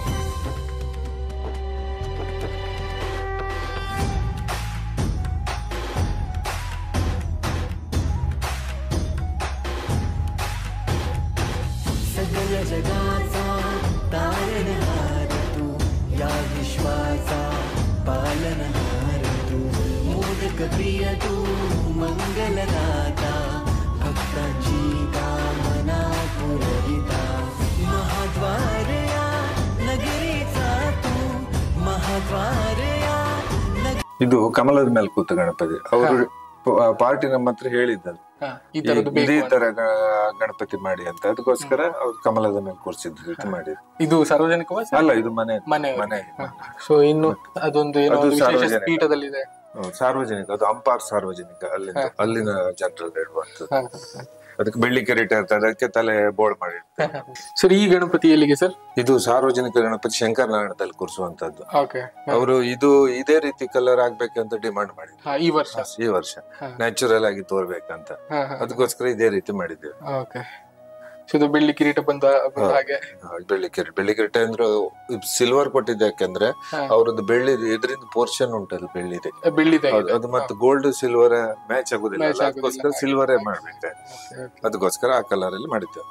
सगळ्या जगाचा तारणहार तू या विश्वाचा पालनहार तू मोदक प्रिय तू मंगलदाता भक्तांची कामना पुरविता महाद्वार या नगरीचा तू महाद्वार या नगरी ಇದು ಕಮಲದ ಮೇಲೆ ಕೂತ ಗಣಪತಿ ಅವರು ಪಾರ್ಟಿ ನಮ್ಮ ಹತ್ರ ಹೇಳಿದ್ದರು ಹಾ ಈ ತರದ್ದು ಇದೇ ಬೇಕು ತರ ಗ- ಗಣಪತಿ ಮಾಡಿ ಅಂತ ಅದಕ್ಕೋಸ್ಕರ ಅವ್ರು ಕಮಲದ ಮೇಲೆ ಕೂರ್ಸಿದ್ರು ರೀತಿ ಮಾಡಿದ್ರು ಇದು ಸಾರ್ವಜನಿಕವಾ ಅಲ್ಲ ಇದು ಮನೆ ಮನೆ ಮನೆ ಸೊ ಇನ್ನು ಅದೊಂದು ಏನೋ ಅದು ಒಂದು ವಿಶೇಷ ಸಾರ್ವಜನಿಕ. ಪೀಠದಲ್ಲಿದೆ ಹ್ಮ್, ಸಾರ್ವಜನಿಕ ಅದು ಅಂಪಾರ್ ಸಾರ್ವಜನಿಕ ಅಲ್ಲಿಂದ ಅಲ್ಲಿನ ಜನರಲ್ಲಿ ಹೇಳುವಂಥದ್ದು ಹಾ, ಅದಕ್ಕೆ ಬೆಳ್ಳಿ ಕಿರೀಟ ಇರ್ತದೆ ಅದಕ್ಕೆ ತಲೆ ಬೋರ್ಡ್ ಮಾಡಿರ್ತಾರೆ ಸರ್ ಈ ಗಣಪತಿ ಎಲ್ಲಿಗೆ ಸರ್ ಇದು ಸಾರ್ವಜನಿಕ ಗಣಪತಿ ಶಂಕರನಾರಾಯಣದಲ್ಲಿ ಕೂರಿಸುವಂತದ್ದು ಓಕೆ ಅವರು ಇದು ಇದೇ ರೀತಿ ಕಲರ್ ಆಗ್ಬೇಕಂತ ಡಿಮಾಂಡ್ ಮಾಡಿದ್ರು ಈ ವರ್ಷ ಈ ವರ್ಷ ಹಾ. ನ್ಯಾಚುರಲ್ ಆಗಿ ತೋರ್ಬೇಕಂತ ಹಾ, ಹಾ. ಅದಕ್ಕೋಸ್ಕರ ಇದೇ ರೀತಿ ಮಾಡಿದ್ದೇವೆ ಓಕೆ ಸೊ ಇದು ಬೆಳ್ಳಿ ಕಿರೀಟ ಬಂದ ಬಂದ ಹಾಗೆ ಆ, ಬೆಳ್ಳಿ ಕಿರೀಟ ಬೆಳ್ಳಿ ಕಿರೀಟ ಅಂದ್ರೆ ಸಿಲ್ವರ್ ಕೊಟ್ಟಿದ್ದೆ ಯಾಕಂದ್ರೆ ಹಾ. ಅವ್ರದ್ದು ಬೆಳ್ಳಿ ಇದರಿಂದ ಪೋರ್ಷನ್ ಉಂಟಲ್ಲ ಬೆಳ್ಳಿದೆ ಬೆಳ್ಳಿದೆ ಹೌದು, ಅದು ಮತ್ತೆ ಗೋಲ್ಡ್ ಸಿಲ್ವರ್ ಮ್ಯಾಚ್ ಆಗುದಿಲ್ಲ Match ಅಲ್ಲ, ಆಗುದಿಲ್ಲ. ಅದಕ್ಕೋಸ್ಕರ ಸಿಲ್ವರೇ ಮಾಡ್ಬೇಕು ಅದಕ್ಕೋಸ್ಕರ ಆ ಕಲರ್ ಅಲ್ಲಿ ಮಾಡಿದ್ದೇವೆ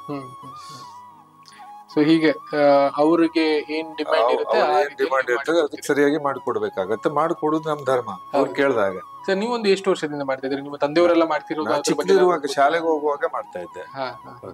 ಸೊ ಹೀಗೆ ಆ, ಅವ್ರಿಗೆ ಏನ್ ಡಿಮ್ಯಾಂಡ್ ಇರುತ್ತೆ ಆ ರೀತಿಯಲ್ಲಿ ಡಿಮಾಂಡ್ ಇರ್ತದೆ ಅದಕ್ಕೆ ಸರಿಯಾಗಿ ಮಾಡಿಕೊಡ್ಬೇಕಾಗತ್ತೆ ಮಾಡಿಕೊಡುದು ನಮ್ ಧರ್ಮ ಅವ್ರು ಕೇಳಿದಾಗ ಸರ್ ನೀವೊಂದು ಎಷ್ಟು ವರ್ಷದಿಂದ ಮಾಡ್ತಾ ಇದ್ರಿ ನಿಮ್ಮ ತಂದೆಯವರೆಲ್ಲ ಮಾಡ್ತಿರೋದು ನಾ ಅದ್ರ ಬಗ್ಗೆ ಚಿಕ್ಕದಿರುವಾಗ ಏನಾದ್ರು ಶಾಲೆಗೆ ಹೋಗುವಾಗ ಮಾಡ್ತಾ ಇದ್ದೆ ಹಾ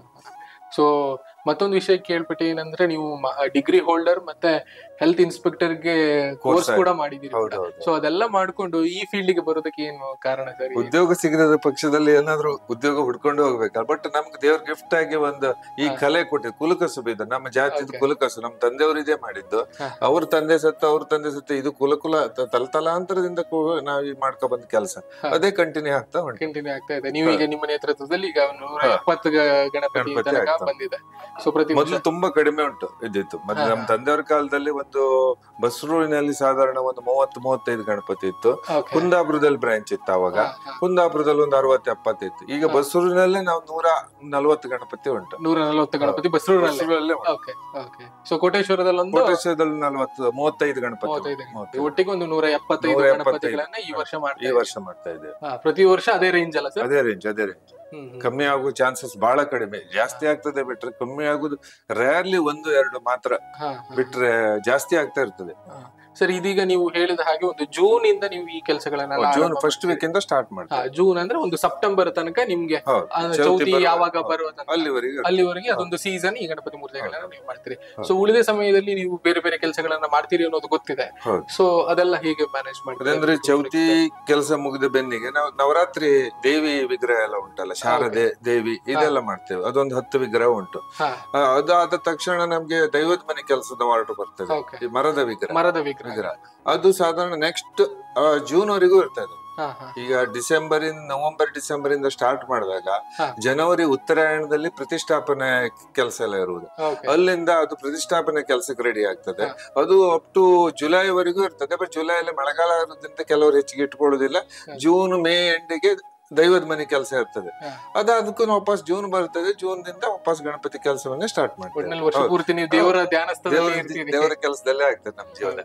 ಸೊ ಮತ್ತೊಂದು ವಿಷಯ ಕೇಳ್ಬಿಟ್ಟು ಏನಂದ್ರೆ ನೀವು ಡಿಗ್ರಿ ಹೋಲ್ಡರ್ ಮತ್ತೆ ಹೆಲ್ತ್ ಇನ್ಸ್ಪೆಕ್ಟರ್ ಗೆ ಕೋರ್ಸ್ ಆಯ್ತು. ಕೂಡ ಮಾಡಿದಿರಿ ಹೌದು, ಹೌದು. ಸೊ ಅದೆಲ್ಲ ಮಾಡ್ಕೊಂಡು ಈ ಫೀಲ್ಡ್ ಗೆ ಬರೋದಕ್ಕೆ ಏನು ಕಾರಣ ಸರ್ ಉದ್ಯೋಗ ಸಿಗದ ಪಕ್ಷದಲ್ಲಿ ಏನಾದ್ರು ಉದ್ಯೋಗ ಹುಡ್ಕೊಂಡು ಹೋಗ್ಬೇಕಲ್ಲ ಬಟ್ ನಮ್ಗೆ ದೇವ್ರ ಗಿಫ್ಟ್ ಆಗಿ ಒಂದು ಈ ಕಲೆ ಕೊಟ್ಟಿದ್ದು ಕುಲಕಸು ಬಿದ್ದು ನಮ್ಮ ಜಾತಿದ Okay. ಕುಲಕಸು ನಮ್ಮ ತಂದೆಯವರು ಇದೇ ಮಾಡಿದ್ದು ಹಾ. ಅವ್ರ ತಂದೆ ಸತ್ತ ಅವ್ರ ತಂದೆ ಸತ್ತ ಇದು ಕುಲಕುಲ ತ- ತಲತಲಾಂತರದಿಂದ ಕೂ- ನಾವ್ ಈ ಮಾಡ್ಕೊ ಬಂದ ಕೆಲಸ ಹಾ. ಅದೇ ಕಂಟಿನ್ಯೂ ಆಗ್ತಾ ಉಂಟು ಕಂಟಿನ್ಯೂ ಆಗ್ತಾ ಇದೆ ನೀವು ಈಗ ನಿಮ್ಮ ನೇತೃತ್ವದಲ್ಲಿ ಈಗ ನೂರ ಹಾ. ಎಪ್ಪತ್ತು ಗ- ಗಣಪತಿ ಗಣಪತಿ ತನಕ ಆಗ್ತಾ. ಬಂದಿದೆ ಸೊ ಪ್ರತಿ ಮೊದಲು ವರ್ಷ ತುಂಬಾ ಕಡಿಮೆ ಉಂಟು ಇದ್ದಿತ್ತು ಮತ್ತೆ ಹಾ, ನಮ್ಮ ಹಾ. ತಂದೆಯವರ ಕಾಲದಲ್ಲಿ ಒಂದು ಬಸರೂರಿನಲ್ಲಿ ಸಾಧಾರಣ ಒಂದು ಮೂವತ್ತು ಮೂವತ್ತೈದು ಗಣಪತಿ ಇತ್ತು Okay. ಕುಂದಾಪುರದಲ್ಲಿ ಬ್ರಾಂಚ್ ಇತ್ತು ಅವಾಗ ಹಾ, ಹಾ. ಕುಂದಾಪುರದಲ್ಲಿ ಒಂದು ಅರವತ್ತು ಎಪ್ಪತ್ತಿತ್ತು ಈಗ ಬಸರೂರಿನಲ್ಲೇ ನಾವು ನೂರ ನಲವತ್ತು ಗಣಪತಿ ಉಂಟು ನೂರ ನಲವತ್ತು ಗಣಪತಿ ಬಸರೂರಲ್ಲಿ ಬಸರೂರಲ್ಲೇ ಉಂಟು. ಓಕೆ ಓಕೆ ಸೊ ಕೋಟೇಶ್ವರದಲ್ಲಿ ಒಂದು ಕೋಟೇಶ್ವರದಲ್ಲಿ ನಲವತ್ತು ಮೂವತ್ತೈದು ಗಣಪತಿ ಮೂವತ್ತೈದು ಉಂಟು. ಗಣಪತಿ ಮೂವತ್ತೈದು. ಒಟ್ಟಿಗೆ ಒಂದು ನೂರ ಎಪ್ಪತ್ತೈದು ನೂರ ಎಪ್ಪತ್ತೈದು. ಗಣಪತಿಗಳನ್ನ ಈ ವರ್ಷ ಈ ಮಾಡ್ತಾ ವರ್ಷ ಮಾಡ್ತಾ ಇದ್ದೇವೆ ಹಾ, ಪ್ರತಿ ವರ್ಷ ಅದೇ ರೇಂಜ್ ಅಲ್ಲ ಸರ್ ಅದೇ ರೇಂಜ್ ಅದೇ ರೇಂಜ್ ಹ್ಮ್, ಹ್ಮ್. ಕಮ್ಮಿ ಆಗೋ ಚಾನ್ಸಸ್ ಬಹಳ ಕಡಿಮೆ ಜಾಸ್ತಿ ಆಗ್ತದೆ ಬಿಟ್ರೆ ಕಮ್ಮಿ ಆಗುದು ರೇರ್ಲಿ ಒಂದು ಎರಡು ಮಾತ್ರ ಹಾ, ಹಾ. ಬಿಟ್ರೆ ಜಾಸ್ತಿ ಆಗ್ತಾ ಇರ್ತದೆ ಸರ್ ಇದೀಗ ನೀವು ಹೇಳಿದ ಹಾಗೆ ಒಂದು ಜೂನ್ ಇಂದ ನೀವು ಈ ಕೆಲಸಗಳನ್ನೆಲ್ಲ ಜೂನ್ ಆರಂಭ ಫಸ್ಟ್ ಮಾಡ್ತೀರಿ. ವೀಕ್ ಇಂದ ಸ್ಟಾರ್ಟ್ ಹಾ, ಮಾಡ್ತಾರೆ ಜೂನ್ ಅಂದ್ರೆ ಒಂದು ಸೆಪ್ಟೆಂಬರ್ ತನಕ ನಿಮ್ಗೆ ಹೌದು. ಆ, ಚೌತಿ ಚೌತಿ ಬರುವ- ಯಾವಾಗ ಹೌದು. ಬರುವ ತನಕ ಅಲ್ಲಿವರೆಗೆ ಅಲ್ಲಿವರೆಗೆ ಅದೊಂದು ಸೀಸನ್ ಈ ಗಣಪತಿ ಮೂರ್ತಿಗಳನ್ನ ನೀವು ಮಾಡ್ತೀರಿ ಸೊ ಉಳಿದ ಸಮಯದಲ್ಲಿ ನೀವು ಬೇರೆ ಬೇರೆ ಕೆಲಸಗಳನ್ನ ಮಾಡ್ತೀರಿ ಅನ್ನೋದು ಗೊತ್ತಿದೆ ಹೌದು. ಸೊ ಅದೆಲ್ಲ ಹೇಗೆ ಮ್ಯಾನೇಜ್ ಮಾಡ್ತೀರಿ ಅದಂದ್ರೆ ಚೌತಿ ಕೆಲಸ ಮುಗಿದ ಬೆನ್ನಿಗೆ ನಾವು ನವರಾತ್ರಿ ದೇವಿ ವಿಗ್ರಹ ಎಲ್ಲ ಉಂಟಲ್ಲ ಶಾರದೆ ದೇವಿ ಇದೆಲ್ಲ ಮಾಡ್ತೇವೆ ಅದೊಂದು ಹತ್ತು ವಿಗ್ರಹ ಉಂಟು ಹಾ ಆ, ಅದಾದ ತಕ್ಷಣ ನಮ್ಗೆ ದೈವದ ಮನೆ ಕೆಲಸದ ವಾರ್ಡ್ ಬರ್ತದೆ Okay. ಈ ಮರದ ವಿಗ್ರಹ ಮರದ ವಿಗ್ರಹ ವಿಗ್ರಹ ಅದು ಸಾಧಾರಣ ನೆಕ್ಸ್ಟ್ ಜೂನ್ ವರೆಗೂ ಇರ್ತದೆ ಹಾ ಹಾ ಈಗ ಡಿಸೆಂಬರ್ ಇಂದ ನವೆಂಬರ್ ಡಿಸೆಂಬರ್ ಇಂದ ಸ್ಟಾರ್ಟ್ ಮಾಡಿದಾಗ ಹಾ. ಜನವರಿ ಉತ್ತರಾಯಣದಲ್ಲಿ ಪ್ರತಿಷ್ಠಾಪನೆ ಕೆಲಸ ಎಲ್ಲ ಇರುವುದು ಓಕೆ ಅಲ್ಲಿಂದ ಅದು ಪ್ರತಿಷ್ಠಾಪನೆ ಕೆಲಸಕ್ಕೆ ರೆಡಿ ಆಗ್ತದೆ ಅದು ಅಪ್ ಟು ಜುಲೈ ವರೆಗೂ ಇರ್ತದೆ ಬಟ್ ಜುಲೈ ಅಲ್ಲಿ ಮಳೆಗಾಲ ಇರೋದ್ರಿಂದ ಕೆಲವರು ಹೆಚ್ಚಿಗೆ ಇಟ್ಕೊಳ್ಳೋದಿಲ್ಲ ಜೂನ್ ಮೇ ಎಂಡಿಗೆ ದೈವದ ಮನೆ ಕೆಲಸ ಇರ್ತದೆ ಹಾ. ಅದಾದಕ್ಕೂ ವಾಪಸ್ ಜೂನ್ ಬರ್ತದೆ ಜೂನ್ ದಿಂದ ವಾಪಸ್ ಗಣಪತಿ ಕೆಲಸವನ್ನೇ ಸ್ಟಾರ್ಟ್ ಒಟ್ನಲ್ಲಿ ಮಾಡ್ತೇವೆ ವರ್ಷ ಪೂರ್ತಿ ನೀವು ದೇವರ ಧ್ಯಾನಸ್ಥಳದಲ್ಲಿ ದೇವರ ಇರ್ತೀರಿ ದೇವರ ಕೆಲಸದಲ್ಲೇ ಆಗ್ತದೆ ನಮ್ಮ ಜೀವನ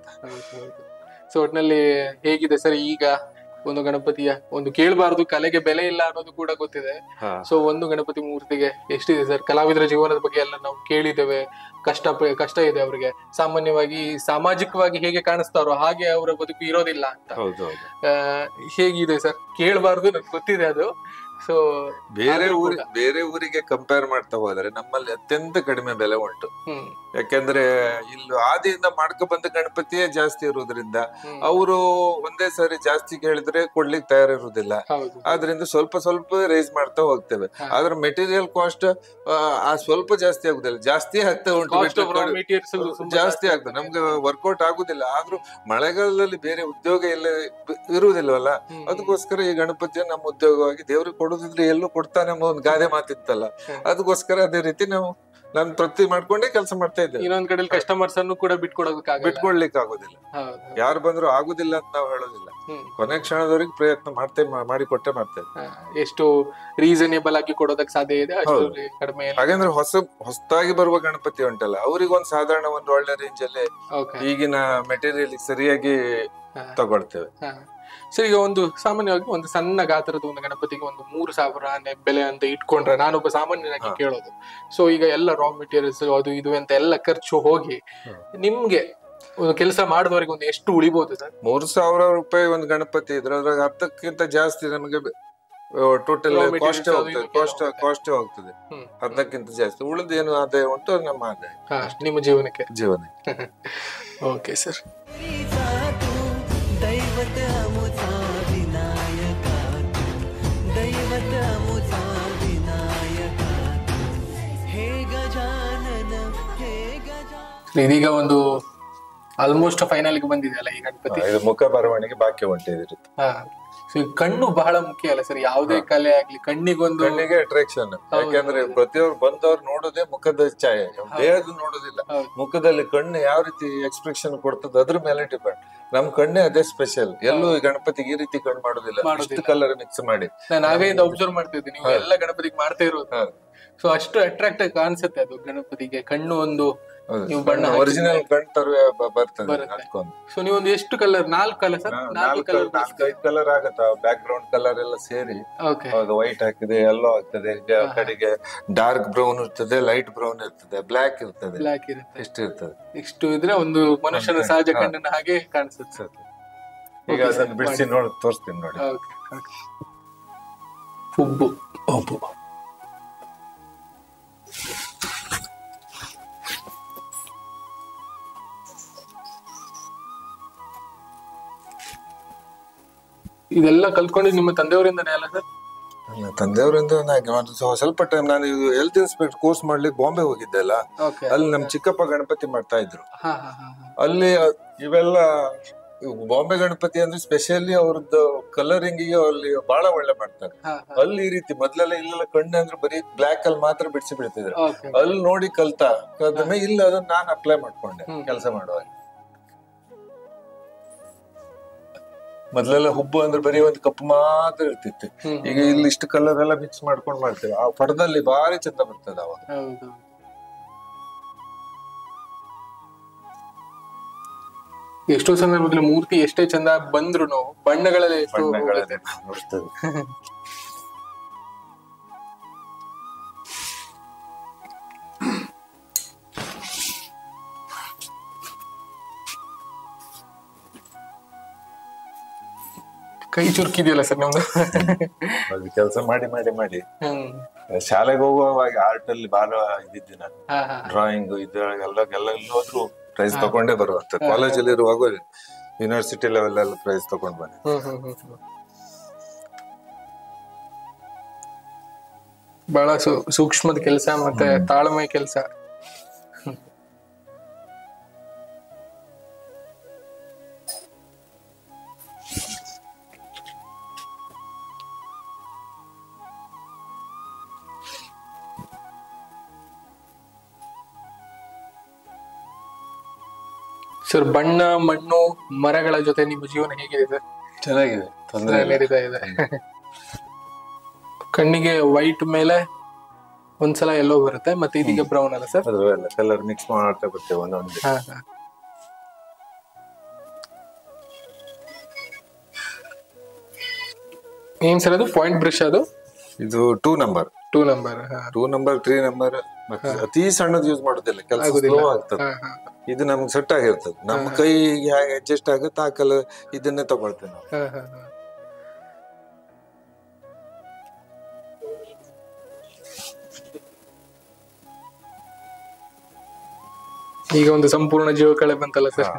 ಸೊ ಒಟ್ನಲ್ಲಿ ಹೇಗಿದೆ ಸರ್ ಈಗ ಒಂದು ಗಣಪತಿಯ ಒಂದು ಕೇಳಬಾರದು ಕಲೆಗೆ ಬೆಲೆ ಇಲ್ಲ ಅನ್ನೋದು ಕೂಡ ಗೊತ್ತಿದೆ ಹಾ. ಸೊ ಒಂದು ಗಣಪತಿ ಮೂರ್ತಿಗೆ ಎಷ್ಟಿದೆ ಸರ್ ಕಲಾವಿದರ ಜೀವನದ ಬಗ್ಗೆ ಎಲ್ಲ ನಾವು ಕೇಳಿದ್ದೇವೆ ಕಷ್ಟ ಪ- ಕಷ್ಟ ಇದೆ ಅವರಿಗೆ ಸಾಮಾನ್ಯವಾಗಿ ಸಾಮಾಜಿಕವಾಗಿ ಹೇಗೆ ಕಾಣಿಸ್ತಾರೋ ಹಾಗೆ ಅವರ ಬದುಕು ಇರೋದಿಲ್ಲ ಅಂತ ಹೌದು ಹೌದು ಆ, ಹೇಗಿದೆ ಸರ್ ಕೇಳಬಾರ್ದು ನನಗೆ ಗೊತ್ತಿದೆ ಅದು ಸೊ ಬೇರೆ ಆದ್ರೂ ಊರಿ ಕೂಡ. ಬೇರೆ ಊರಿಗೆ ಕಂಪೇರ್ ಮಾಡ್ತಾ ಹೋದ್ರೆ ನಮ್ಮಲ್ಲಿ ಅತ್ಯಂತ ಕಡಿಮೆ ಬೆಲೆ ಉಂಟು ಹ್ಮ್ ಯಾಕೆಂದ್ರೆ ಇಲ್ಲಿ ಆದಿಯಿಂದ ಮಾಡ್ಕೊ ಬಂದ ಗಣಪತಿಯೇ ಜಾಸ್ತಿ ಇರೋದ್ರಿಂದ ಅವರು ಒಂದೇ ಸಾರಿ ಜಾಸ್ತಿ ಕೇಳಿದ್ರೆ ಕೊಡ್ಲಿಕ್ಕೆ ತಯಾರಿರುವುದಿಲ್ಲ ಹೌದು ಆದ್ರಿಂದ ಸ್ವಲ್ಪ ಸ್ವಲ್ಪ ರೇಸ್ ಮಾಡ್ತಾ ಹೋಗ್ತೇವೆ ಆದ್ರೆ ಮೆಟೀರಿಯಲ್ ಕಾಸ್ಟ್ ಆ ಸ್ವಲ್ಪ ಜಾಸ್ತಿ ಆಗುದಿಲ್ಲ ಜಾಸ್ತಿ ಆಗ್ತಾ ಉಂಟು ಕಾಸ್ಟ್ ಆಫ್ ರಾ ಬಿಟ್ರೆ ಮೆಟೀರಿಯಲ್ಸ್ ಜಾಸ್ತಿ ಆಗ್ತದೆ ನಮ್ಗೆ ವರ್ಕೌಟ್ ಆಗುದಿಲ್ಲ ಆದ್ರೂ ಮಳೆಗಾಲದಲ್ಲಿ ಬೇರೆ ಉದ್ಯೋಗ ಎಲ್ಲ ಬ- ಇರುವುದಿಲ್ವಲ್ಲ ಅದಕ್ಕೋಸ್ಕರ ಈ ಗಣಪತಿಯ ನಮ್ಮ ಉದ್ಯೋಗವಾಗಿ ದೇವ್ರಿಗೆ ಕೊಡುದಿದ್ರೆ ಎಲ್ಲೂ ಕೊಡ್ತಾನೆ ಎಂಬ ಒಂದು ಗಾದೆ ಮಾತಿತ್ತಲ್ಲ ಅದಕ್ಕೋಸ್ಕರ ಅದೇ ರೀತಿ ನಾವು ನಾನು ಪ್ರತಿ ಮಾಡ್ಕೊಂಡೇ ಕೆಲಸ ಮಾಡ್ತಾ ಇದ್ದೇವೆ ಇನ್ನೊಂದ್ ಕಡೆ ಕಸ್ಟಮರ್ಸ್ ಅನ್ನು ಕೂಡ ಬಿಟ್ಕೊಡೋದಕ್ಕಾಗಲ್ಲ ಬಿಟ್ಕೊಡ್ಲಿಕ್ಕೆ ಆಗುದಿಲ್ಲ ಹೌದು ಯಾರು ಬಂದ್ರು ಆಗುದಿಲ್ಲ ಅಂತ ನಾವು ಹೇಳೋದಿಲ್ಲ ಹ್ಮ್. ಕೊನೆ ಕ್ಷಣದವರೆಗೆ ಪ್ರಯತ್ನ ಮಾಡ್ತೇ ಮಾಡಿ ಕೊಟ್ಟೆ ಮಾಡ್ತೇವೆ ಹಾ, ಎಷ್ಟು ರೀಸನೇಬಲ್ ಆಗಿ ಕೊಡೋದಕ್ಕೆ ಸಾಧ್ಯ ಇದೆ ಅಷ್ಟು ಹೌದು. ಕಡಿಮೆ ಹಾಗಂದ್ರೆ ಹೊಸ ಹೊಸದಾಗಿ ಬರುವ ಗಣಪತಿ ಉಂಟಲ್ಲ ಅವ್ರಿಗೊಂದು ಸಾಧಾರಣ ಒಂದು ಒಳ್ಳೆ ರೇಂಜ್ ಅಲ್ಲಿ ಓಕೆ ಈಗಿನ ಮೆಟೀರಿಯಲ್ ಸರಿಯಾಗಿ ತಗೊಳ್ತೇವೆ ಸರ್ ಈಗ ಒಂದು ಸಾಮಾನ್ಯವಾಗಿ ಒಂದು ಸಣ್ಣ ಗಾತ್ರದ ಒಂದು ಗಣಪತಿಗೆ ಒಂದು ಮೂರು ಸಾವಿರ ನೆ- ಬೆಲೆ ಅಂತ ಇಟ್ಕೊಂಡ್ರೆ ನಾನೊಬ್ಬ ಸಾಮಾನ್ಯನಾಗಿ ಕೇಳೋದು ಸೊ ಈಗ ಎಲ್ಲ ರಾ ಮೆಟೀರಿಯಲ್ಸ್ ಅದು ಇದು ಅಂತ ಎಲ್ಲ ಖರ್ಚು ಹೋಗಿ ನಿಮ್ಗೆ ಒಂದು ಕೆಲಸ ಮಾಡಿದವರಿಗೆ ಒಂದು ಎಷ್ಟು ಉಳಿಬಹುದು ಸರ್ ಮೂರ್ ಸಾವಿರ ರೂಪಾಯಿ ಒಂದು ಗಣಪತಿ ಇದ್ರೆ ಅದ್ರಾಗ ಹತ್ತಕ್ಕಿಂತ ಜಾಸ್ತಿ ನಮಗೆ ಟೋಟಲ್ Raw materials ಕಾಸ್ಟ್ ಅದು ಹೋಗ್ತದೆ ಇದಕ್ಕೆ ಕಾಸ್ಟ್ ಹೋಗ್ತದೆ. ಕಾಸ್ಟ್ ಹೋಗ್ತದೆ ಹ್ಮ್. ಅದಕ್ಕಿಂತ ಜಾಸ್ತಿ ಉಳಿದ ಏನು ಆದಾಯ ಉಂಟು ಅದು ನಮ್ಮ ಆದಾಯ ಹಾ, ನಿಮ್ಮ ಜೀವನಕ್ಕೆ ಜೀವನ ಓಕೆ ಸರ್ तू दैवत अमुचा विनायका तू दैवत अमुचा विनायका तू हे गजानन हे गजानन ಇದೀಗ ಒಂದು ಆಲ್ಮೋಸ್ಟ್ ಫೈನಲ್ ಗೆ ಬಂದಿದೆಯಲ್ಲ ಈ ಗಣಪತಿ ಇದು ಮುಖ ಬರವಣಿಗೆ ಬಾಕಿ ಉಂಟಿರುತ್ತೆ ಹಾ ಸೊ ಈ ಕಣ್ಣು ಬಹಳ ಮುಖ್ಯ ಅಲ್ಲ ಸರ್ ಯಾವುದೇ ಕಲೆ ಆಗ್ಲಿ ಕಣ್ಣಿಗೊಂದು ಕಣ್ಣಿಗೆ ಅಟ್ರಾಕ್ಷನ್ ಯಾಕೆಂದ್ರೆ ಪ್ರತಿಯೊಬ್ರು ಬಂದವ್ರು ನೋಡೋದೇ ಮುಖದ ಛಾಯೆ ದೇಹದ ನೋಡೋದಿಲ್ಲ ಹೌದು. ಮುಖದಲ್ಲಿ ಕಣ್ಣು ಯಾವ ರೀತಿ ಎಕ್ಸ್ಪ್ರೆಷನ್ ಕೊಡ್ತದೆ ಅದ್ರ ಮೇಲೆ ಡಿಪೆಂಡ್ ನಮ್ ಕಣ್ಣೇ ಅದೇ ಸ್ಪೆಷಲ್ ಎಲ್ಲೂ ಈ ಗಣಪತಿಗೆ ಈ ರೀತಿ ಕಣ್ಣು ಮಾಡೋದಿಲ್ಲ ಮಾಡೋದಿಲ್ಲ. ಇಷ್ಟು ಕಲರ್ ಮಿಕ್ಸ್ ಮಾಡಿ ನಾನು ಆಗೇಯಿಂದ ಅಬ್ಸರ್ವ್ ಮಾಡ್ತಾ ಇದ್ದೀನಿ ನೀವು ಎಲ್ಲ ಗಣಪತಿಗೆ ಮಾಡ್ತಾ ಇರೋದು ಹೌದು. ಸೊ ಅಷ್ಟು ಅಟ್ರಾಕ್ಟ್ ಆಗಿ ಕಾಣಿಸುತ್ತೆ ಅದು ಗಣಪತಿಗೆ ಕಣ್ಣು ಒಂದು ನೀವು ಬಣ್ಣ ಒರಿಜಿನಲ್ ಕಣ್ ತರುವ ಬರ್ತದೆ ಬರುತ್ತೆ. ಅದಕ್ಕೊಂದು ಸೊ ನೀವು ಒಂದು ಎಷ್ಟು ಕಲರ್ ನಾಲ್ಕು ಕಲರ್ ಸರ್ ನಾಲ್ಕು ನಾಲ್ಕು ಕಲರ್ ನಾಲ್ಕು ಐದು ಕಲರ್ ಆಗತ್ತ ಬ್ಯಾಕ್ ಗ್ರೌಂಡ್ ಕಲರ್ ಎಲ್ಲ ಸೇರಿ ಓಕೆ ಅವಾಗ ವೈಟ್ ಹಾಕಿದೆ ಎಲ್ಲೋ ಆಗ್ತದೆ ಈಗ ಆ ಕಡೆಗೆ ಡಾರ್ಕ್ ಬ್ರೌನ್ ಇರ್ತದೆ ಲೈಟ್ ಬ್ರೌನ್ ಇರ್ತದೆ ಬ್ಲಾಕ್ ಇರ್ತದೆ ಬ್ಲಾಕ್ ಇರುತ್ತೆ ಇಷ್ಟು ಇರ್ತದೆ ಇಷ್ಟು ಇದ್ರೆ ಒಂದು ಮನುಷ್ಯನ ಸಹಜ ಕಣ್ಣಿನ ಹಾಗೆ ಕಾಣಿಸುತ್ತೆ ಈಗ ಅದನ್ನ ಬಿಡಿಸಿ ನೋಡಿ ತೋರಿಸ್ತೀನಿ ನೋಡಿ ಓಕೆ ಹುಬ್ಬು ಹುಬ್ಬು ಇದೆಲ್ಲ ಕಲ್ತ್ಕೊಂಡು ನಿಮ್ಮ ತಂದೆಯವರಿಂದನೇ ಅಲ್ಲ ಸರ್ ನನ್ನ ತಂದೆಯವರಿಂದ ನಾನು ಒಂದು ಸ್ವ- ಸ್ವಲ್ಪ ಟೈಮ್ ನಾನು ಹೆಲ್ತ್ ಇನ್ಸ್ಪೆಕ್ಟರ್ ಕೋರ್ಸ್ ಮಾಡ್ಲಿಕ್ಕೆ ಬಾಂಬೆ ಹೋಗಿದ್ದೆ ಅಲ್ಲ ಓಕೆ ಅಲ್ಲಿ ನಮ್ ಚಿಕ್ಕಪ್ಪ ಗಣಪತಿ ಮಾಡ್ತಾ ಇದ್ರು ಹಾ ಹಾ ಹಾ ಹಾ ಅಲ್ಲಿ ಇವೆಲ್ಲ ಇವು ಬಾಂಬೆ ಗಣಪತಿ ಅಂದ್ರೆ ಸ್ಪೆಷಲಿ ಅವ್ರದ್ದು ಕಲರಿಂಗ್ ಅಲ್ಲಿ ಬಹಳ ಒಳ್ಳೆ ಮಾಡ್ತಾರೆ ಹಾ ಅಲ್ಲಿ ಈ ರೀತಿ ಮೊದ್ಲೆಲ್ಲ ಇಲ್ಲೆಲ್ಲ ಕಣ್ಣು ಅಂದ್ರೆ ಬರೀ ಬ್ಲಾಕ್ ಅಲ್ಲಿ ಮಾತ್ರ ಬಿಡಿಸಿ ಬಿಡ್ತಿದ್ರು ಓಕೆ ಅಲ್ಲಿ ನೋಡಿ ಕಲ್ತ ಕಲ್ತಮೆ ಇಲ್ಲ ಅದನ್ನ ನಾನು ಅಪ್ಲೈ ಮಾಡ್ಕೊಂಡೆ ಕೆಲಸ ಮಾಡುವಾಗ ಮೊದ್ಲೆಲ್ಲ ಹುಬ್ಬು ಅಂದ್ರೆ ಬರೀ ಒಂದು ಕಪ್ಪು ಮಾತ್ರ ಇರ್ತಿತ್ತು ಹ್ಮ್. ಈಗ ಇಲ್ಲಿ ಇಷ್ಟು ಕಲರ್ ಎಲ್ಲ ಮಿಕ್ಸ್ ಮಾಡ್ಕೊಂಡು ಮಾಡ್ತೇವೆ ಆ ಪಡದಲ್ಲಿ ಭಾರಿ ಚಂದ ಬರ್ತದೆ ಅವಾಗ ಹೌದು ಎಷ್ಟೋ ಸಂದರ್ಭದಲ್ಲಿ ಮೂರ್ತಿ ಎಷ್ಟೇ ಚಂದ ಬಂದ್ರು ಬಣ್ಣಗಳಲ್ಲಿ ಎಷ್ಟು ಬಣ್ಣಗಳಲ್ಲಿ ಬರ್ತದೆ ಕೈ ಚುರುಕಿದೆಯಲ್ಲ ಸರ್ ನಮ್ದು ಅದು ಕೆಲಸ ಮಾಡಿ ಮಾಡಿ ಮಾಡಿ ಹ್ಮ್ ಶಾಲೆಗೆ ಹೋಗುವಾಗ ಆರ್ಟ್ ಅಲ್ಲಿ ಬಹಳ ಇದ್ದಿದ್ದೆ ನಾನು ಹಾ ಹಾ ಡ್ರಾಯಿಂಗ್ ಇದ್ರೊಳಗೆಲ್ಲ ಎಲ್ಲ ಎಲ್ಲಿ ಹೋದ್ರು ಪ್ರೈಸ್ ತಗೊಂಡೇ ಬರುವಂತ ಕಾಲೇಜಲ್ಲಿ ಇರುವಾಗ ಯೂನಿವರ್ಸಿಟಿ ಲೆವೆಲ್ ಎಲ್ಲ ಪ್ರೈಸ್ ತಗೊಂಡ್ ಬಂದೆ ಹ್ಮ್ ಹ್ಮ್ ಹ್ಮ್ ಹ್ಮ್. ಬಹಳ ಸೂ- ಸೂಕ್ಷ್ಮದ ಕೆಲಸ ಮತ್ತೆ ತಾಳ್ಮೆ ಕೆಲಸ ಸರ್ ಬಣ್ಣ ಮಣ್ಣು ಮರಗಳ ಜೊತೆ ನಿಮ್ಮ ಜೀವನ ಹೇಗಿದೆ ಸರ್ ಚೆನ್ನಾಗಿದೆ ತೊಂದ್ರೆ ಇಲ್ಲ ನಡೀತಾ ಇದೆ ಕಣ್ಣಿಗೆ ವೈಟ್ ಮೇಲೆ ಒಂದ್ಸಲ ಎಲ್ಲೋ ಬರುತ್ತೆ ಮತ್ತೆ ಇದೀಗ ಬ್ರೌನ್ ಅಲ್ಲ ಸರ್ ಅದು ಎಲ್ಲ ಕಲರ್ ಮಿಕ್ಸ್ ಮಾಡ್ತಾ ಬರ್ತೇವೆ ಒಂದೊಂದು ಹಾ ಹಾ ಏನ್ ಸರ್ ಅದು ಪಾಯಿಂಟ್ ಬ್ರಷ್ ಅದು ಇದು two number two number two number three number ಮತ್ತೆ ಅತಿ ಸಣ್ಣದು ಯೂಸ್ ಮಾಡೋದಿಲ್ಲ ಕೆಲಸ ಆಗುದಿಲ್ಲ. ಸ್ಲೋ ಆಗ್ತದೆ ಇದು ನಮ್ಗೆ ಸೆಟ್ ಆಗಿರ್ತದೆ ನಮ್ಮ ಕೈಗೆ ಹೇಗೆ ಅಡ್ಜಸ್ಟ್ ಆಗುತ್ತೆ ಆ ಕಲರ್ ಇದನ್ನೇ ತಗೊಳ್ತೇವೆ ನಾವು ಈಗ ಒಂದು ಸಂಪೂರ್ಣ ಜೀವ ಕಳೆ ಬಂತಲ್ಲ ಸರ್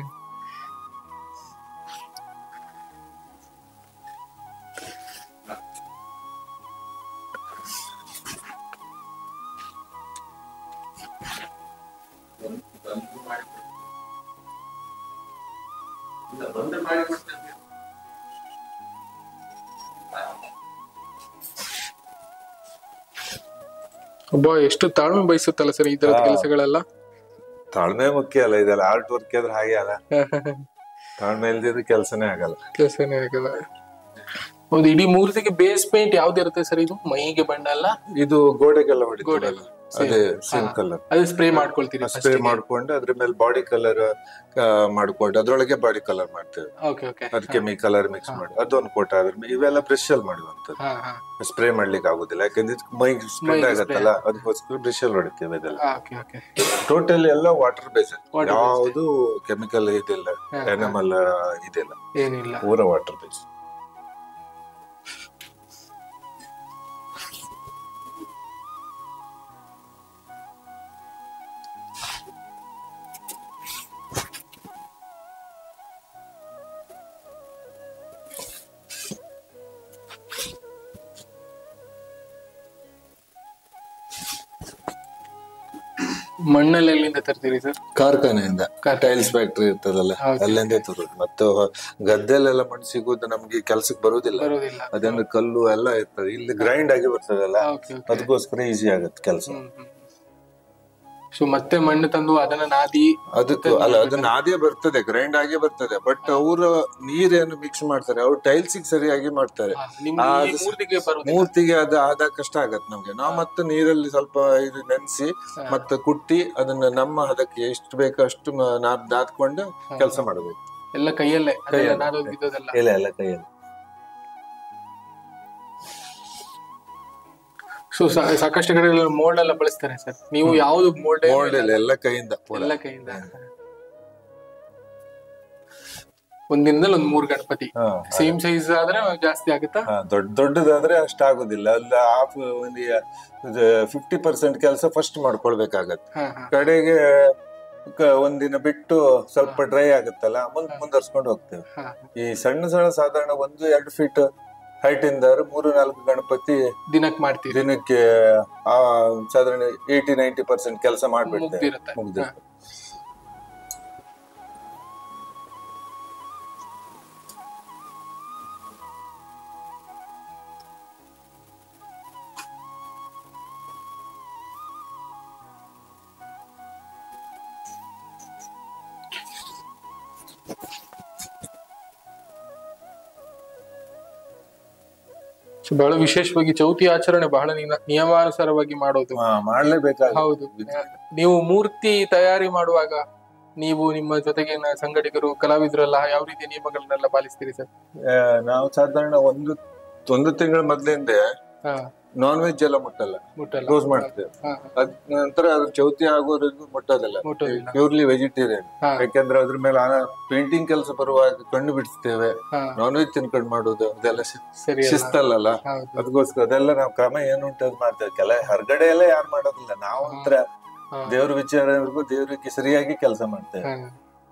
ಒಬ್ಬ ಎಷ್ಟು ತಾಳ್ಮೆ ಬಯಸುತ್ತಲ್ಲ ಸರ್ ಈ ತರದ ಹಾ. ಕೆಲಸಗಳೆಲ್ಲ ತಾಳ್ಮೆ ಮುಖ್ಯ ಅಲ್ಲ ಇದೆಲ್ಲ ಆರ್ಟ್ ವರ್ಕ್ ಆದ್ರೆ ಹಾಗೆ ಅಲ್ಲ ತಾಳ್ಮೆ ಇಲ್ದಿದ್ರೆ ಕೆಲಸನೇ ಆಗಲ್ಲ ಕೆಲಸನೇ ಆಗಲ್ಲ ಹೌದು ಇಡೀ ಮೂರ್ತಿಗೆ ಬೇಸ್ ಪೇಂಟ್ ಯಾವ್ದು ಇರುತ್ತೆ ಸರ್ ಇದು ಮೈಗೆ ಬಣ್ಣ ಅಲ್ಲ ಇದು ಗೋಡೆಗೆಲ್ಲ ಹೊಡಿತೀವಲ್ಲ ಗೋಡೆಗೆ. ಅದೇ Same. ಸೇಮ್ ಹಾ. ಕಲರ್ ಅದು ಸ್ಪ್ರೇ ಮಾಡ್ಕೊಳ್ತೀರಿ ಸ್ಪ್ರೇ ಮಾಡ್ಕೊಂಡು ಅದ್ರ ಮೇಲೆ ಬಾಡಿ ಕಲರ್ ಮಾಡ್ಕೊಂಡು ಅದ್ರೊಳಗೆ ಬಾಡಿ ಕಲರ್ ಮಾಡ್ತೇವೆ ಓಕೆ ಓಕೆ ಅದಕ್ಕೆ ಮೀ ಕಲರ್ ಮಿಕ್ಸ್ ಮಾಡಿ ಅದೊಂದು ಕೋಟ ಅದ್ರ ಮೇಲೆ ಇವೆಲ್ಲ ಬ್ರಷ್ ಅಲ್ಲಿ ಮಾಡುವಂತದ್ದು ಹಾ ಹಾ ಸ್ಪ್ರೇ ಮಾಡ್ಲಿಕ್ಕೆ ಆಗುದಿಲ್ಲ ಯಾಕಂದ್ರೆ ಮೈ ಸ್ಪ್ರೆಡ್ ಮೈಗೆ ಆಗತ್ತಲ್ಲ ಅದಕ್ಕೋಸ್ಕರ ಬ್ರಷ್ ಅಲ್ಲಿ ಹೊಡಿತೇವೆ ಇದೆಲ್ಲ ಓಕೆ ಓಕೆ ಟೋಟಲ್ ಎಲ್ಲ ವಾಟರ್ ಬೇಸ್ Water based. ಯಾವುದು ಕೆಮಿಕಲ್ ಇದಿಲ್ಲ ಹಾ, ಹಾ. ಎನಿಮಲ್ ಇದಿಲ್ಲ ಏನಿಲ್ಲ ಪೂರ ವಾಟರ್ ಬೇಸ್ ಮಣ್ಣಲ್ಲಿ ಎಲ್ಲಿಂದ ತರ್ತೀರಿ ಸರ್ ಕಾರ್ಖಾನೆಯಿಂದ ಕಾರ್ಖಾನೆ. ಟೈಲ್ಸ್ ಫ್ಯಾಕ್ಟ್ರಿ ಇರ್ತದಲ್ಲ ಹೌದು. ಅಲ್ಲಿಂದ ತರೋದು ಮತ್ತೆ ಗದ್ದೆಲೆಲ್ಲ ಮಣ್ಣು ಸಿಗೋದು ನಮ್ಗೆ ಕೆಲ್ಸಕ್ಕೆ ಬರುದಿಲ್ಲ ಬರೋದಿಲ್ಲ ಅದಂದ್ರೆ ಕಲ್ಲು ಎಲ್ಲ ಇರ್ತದೆ ಇಲ್ಲಿ ಗ್ರೈಂಡ್ ಆಗಿ ಬರ್ತದಲ್ಲ ಓಕೆ ಓಕೆ ಅದಕ್ಕೋಸ್ಕರ ಈಸಿ ಆಗತ್ತೆ ಕೆಲಸ ಸೊ ಮತ್ತೆ ಮಣ್ಣು ತಂದು ಅದನ್ನ ನಾದಿ ಅದಕ್ಕೆ ಅಲ್ಲ ಅದನ್ನ ಅದೇ ಬರ್ತದೆ ಗ್ರೈಂಡ್ ಆಗೇ ಬರ್ತದೆ ಬಟ್ ಅವರು ನೀರೇನು ಮಿಕ್ಸ್ ಮಾಡ್ತಾರೆ ಅವ್ರು ಟೈಲ್ಸ್ ಸರಿಯಾಗಿ ಮಾಡ್ತಾರೆ ಹಾ, ನಿಮ್ ಆ, ಈ ಮೂರ್ತಿಗೆ ಬರೋದಿಲ್ಲ ಮೂರ್ತಿಗೆ ಅದು ಆದ ಕಷ್ಟ ಆಗತ್ತೆ ನಮ್ಗೆ ನಾವು ಮತ್ತೆ ನೀರಲ್ಲಿ ಸ್ವಲ್ಪ ಇದು ನೆನೆಸಿ ಮತ್ತೆ ಕುಟ್ಟಿ ಅದನ್ನ ನಮ್ಮ ಹದಕ್ಕೆ ಎಷ್ಟು ಬೇಕೋ ಅಷ್ಟು ಮ- ನಾದ್ ನಾದ್ಕೊಂಡು ಕೆಲಸ ಮಾಡಬೇಕು ಎಲ್ಲ ಕೈಯಲ್ಲೇ ಅದೆಲ್ಲ ಕೈಯಲ್ಲೇ. ನಾದೋದು ಬಿದ್ದೋದೆಲ್ಲ ಇಲ್ಲ ಎಲ್ಲ ಕೈಯಲ್ಲಿ ಸೊ ಸಾಕಷ್ಟು ಕಡೆ ಮೋಲ್ಡ್ ಎಲ್ಲ ಬಳಸ್ತಾರೆ ಸರ್ ನೀವು ಯಾವ್ದು ಮೋಲ್ಡ್ ಮೋಲ್ಡ್ ಇಲ್ಲ ಎಲ್ಲ ಕೈಯಿಂದ ಪೂರ. ಎಲ್ಲ ಕೈಯಿಂದ ಒಂದಿನದಲ್ಲಿ ಒಂದ್ ಮೂರ್ ಗಣಪತಿ ಹಾ, ಸೇಮ್ ಸೈಜ್ ಆದ್ರೆ ಜಾಸ್ತಿ ಆಗುತ್ತಾ ಹಾ, ದೊಡ್ಡ ದೊಡ್ಡದಾದ್ರೆ ಅಷ್ಟಾಗುದಿಲ್ಲ ಅಲ್ಲಿ ಹಾಫ್ ಒಂದು ಫಿಫ್ಟಿ ಪರ್ಸೆಂಟ್ ಕೆಲಸ ಫಸ್ಟ್ ಮಾಡ್ಕೊಳ್ಬೇಕಾಗತ್ತೆ ಹಾ ಹಾ ಕಡೆಗೆ ಕ- ಒಂದಿನ ಬಿಟ್ಟು ಸ್ವಲ್ಪ ಡ್ರೈ ಆಗುತ್ತಲ್ಲ ಮುಂದ್ ಮುಂದರ್ಸ್ಕೊಂಡು ಹೋಗ್ತೇವೆ ಹಾ ಈ ಸಣ್ಣ ಸಣ್ಣ ಸಾಧಾರಣ ಒಂದು ಎರಡು ಫೀಟ್ ಹೈಟ್ ಇಂದ ಮೂರು ನಾಲ್ಕು ಗಣಪತಿ ದಿನಕ್ ಮಾಡ್ತೀರಿ ದಿನಕ್ಕೆ ಆ ಸಾಧಾರಣ ಏಯ್ಟಿ ನೈಂಟಿ ಪರ್ಸೆಂಟ್ ಕೆಲಸ ಮಾಡ್ಬಿಡ್ತೇವೆ ಮುಗ್ದಿರುತ್ತೆ. ಮುಗ್ದಿರುತ್ತೆ ಸೊ ಬಹಳ ವಿಶೇಷವಾಗಿ ಚೌತಿ ಆಚರಣೆ ಬಹಳ ನಿನ- ನಿಯಮಾನುಸಾರವಾಗಿ ಮಾಡೋದು ಹಾ, ಮಾಡ್ಲೇಬೇಕಾಗ ಹೌದು ನೀವು ಮೂರ್ತಿ ತಯಾರಿ ಮಾಡುವಾಗ ನೀವು ನಿಮ್ಮ ಜೊತೆಗಿನ ಸಂಘಟಕರು ಕಲಾವಿದರೆಲ್ಲ ಯಾವ ರೀತಿ ನಿಯಮಗಳನ್ನೆಲ್ಲ ಪಾಲಿಸ್ತೀರಿ ಸರ್ ನಾವು ಸಾಧಾರಣ ಒಂದು ಒಂದು ತಿಂಗಳ ಮೊದ್ಲಿಂದ ಹಾ ನಾನ್ ವೆಜ್ ಎಲ್ಲ ಮುಟ್ಟಲ್ಲ ಮುಟ್ಟಲ್ಲ ಕ್ಲೋಸ್ ಮಾಡ್ತೇವೆ ಹಾ, ಅದ್ ನಂತರ ಅದ್ರ ಚೌತಿ ಆಗೋವರೆಗೂ ಮುಟ್ಟೋದಿಲ್ಲ ಮುಟ್ಟೋದಿಲ್ಲ ಪ್ಯೂರ್ಲಿ ವೆಜಿಟೇರಿಯನ್ ಹಾ, ಯಾಕಂದ್ರೆ ಅದ್ರ ಮೇಲೆ ಪೇಂಟಿಂಗ್ ಕೆಲಸ ಬರುವಾಗ ಕಣ್ಣು ಬಿಡಿಸ್ತೇವೆ ಹಾ, ನಾನ್ ವೆಜ್ ತಿನ್ಕೊಂಡು ಮಾಡೋದು ಅದೆಲ್ಲ ಶಿ- ಸರಿ ಅಲ್ಲ? ಶಿಸ್ತಲ್ಲ ಹೌದು ಅದಕ್ಕೋಸ್ಕರ ಅದೆಲ್ಲ ನಾವು ಕ್ರಮ ಏನುಂಟು ಅದ್ ಮಾಡ್ತೇವೆ ಕೆಲ ಹೊರಗಡೆ ಎಲ್ಲ ಯಾರು ಮಾಡೋದಿಲ್ಲ ನಾವು ಒಂಥರ ಹಾ, ದೇವ್ರ ವಿಚಾರವರೆಗೂ ದೇವ್ರಿಗೆ ಸರಿಯಾಗಿ ಕೆಲಸ ಮಾಡ್ತೇವೆ ಹಾ.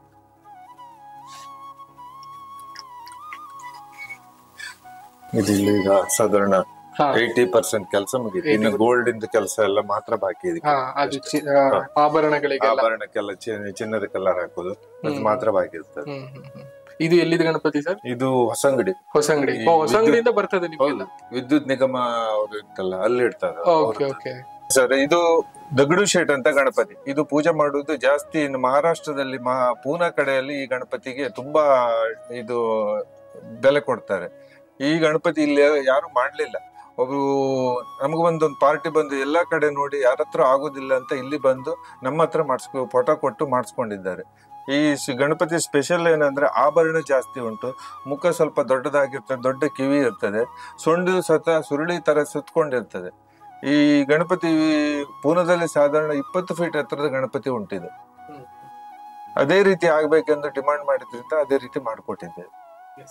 ಇದು ಇಲ್ಲಿ ಈಗ ಸಾಧಾರಣ ಹಾ, ಏಯ್ಟಿ ಪರ್ಸೆಂಟ್ ಕೆಲಸ ಮುಗೀತು ಇನ್ನು ಗೋಲ್ಡ್ ಇಂದ ಕೆಲಸ ಎಲ್ಲ ಮಾತ್ರ ಬಾಕಿ ಇದೆ ಹಾ, ಅದು ಚಿ- ಆ, ಆಭರಣಗಳಿಗೆಲ್ಲ ಆಭರಣಕ್ಕೆಲ್ಲ ಚಿ- ಚಿನ್ನದ ಕಲರ್ ಹಾಕೋದು ಅದು ಮಾತ್ರ ಬಾಕಿ ಇರ್ತದೆ ಹ್ಮ್, ಹ್ಮ್, ಹ್ಮ್. ಇದು ಎಲ್ಲಿದೆ ಗಣಪತಿ ಸರ್ ಇದು ಹೊಸಂಗಡಿ ಹೊಸಂಗಡಿ ಈ ಓ ಹೊಸಂಗಡಿಯಿಂದ ಬರ್ತದೆ ನಿಮ್ಗೆಲ್ಲ ವಿದ್ಯುತ್ ನಿಗಮ ಅವ್ರು ಇರ್ತಲ್ಲ ಅಲ್ಲಿ ಇಡ್ತಾರೆ ಓಕೆ ಓಕೆ ಸರ್ ಇದು ದಗಡು ಶೇಟ್ ಅಂತ ಗಣಪತಿ ಇದು ಪೂಜೆ ಮಾಡುವುದು ಜಾಸ್ತಿ ಇನ್ನು ಮಹಾರಾಷ್ಟ್ರದಲ್ಲಿ ಮಹಾ ಪೂನಾ ಕಡೆಯಲ್ಲಿ ಈ ಗಣಪತಿಗೆ ತುಂಬಾ ಇದು ಬೆಲೆ ಕೊಡ್ತಾರೆ ಈ ಗಣಪತಿ ಇಲ್ಲಿ ಯಾರು ಮಾಡ್ಲಿಲ್ಲ ಒಬ್ರು ನಮ್ಗೆ ಒಂದೊಂದು ಪಾರ್ಟಿ ಬಂದು ಎಲ್ಲಾ ಕಡೆ ನೋಡಿ ಯಾರ ಹತ್ರ ಆಗೋದಿಲ್ಲ ಅಂತ ಇಲ್ಲಿ ಬಂದು ನಮ್ಮ ಹತ್ರ ಮಾಡಿಸ್ಕೊ ಫೋಟೋ ಕೊಟ್ಟು ಮಾಡಿಸ್ಕೊಂಡಿದ್ದಾರೆ ಈ ಸ್- ಗಣಪತಿ ಸ್ಪೆಷಲ್ ಏನಂದ್ರೆ ಆಭರಣ ಜಾಸ್ತಿ ಉಂಟು ಮುಖ ಸ್ವಲ್ಪ ದೊಡ್ಡದಾಗಿರ್ತದೆ ದೊಡ್ಡ ಕಿವಿ ಇರ್ತದೆ ಸೊಂಡು ಸತ ಸುರುಳಿ ತರ ಸುತ್ಕೊಂಡಿರ್ತದೆ ಈ ಗಣಪತಿ ಪೂನಾದಲ್ಲಿ ಸಾಧಾರಣ ಇಪ್ಪತ್ತು ಫೀಟ್ ಎತ್ತರದ ಗಣಪತಿ ಉಂಟಿದೆ ಅದೇ ರೀತಿ ಆಗ್ಬೇಕೆಂದು ಡಿಮಾಂಡ್ ಮಾಡಿದ್ರಿಂದ ಅದೇ ರೀತಿ ಮಾಡಿಕೊಟ್ಟಿದ್ದೇವೆ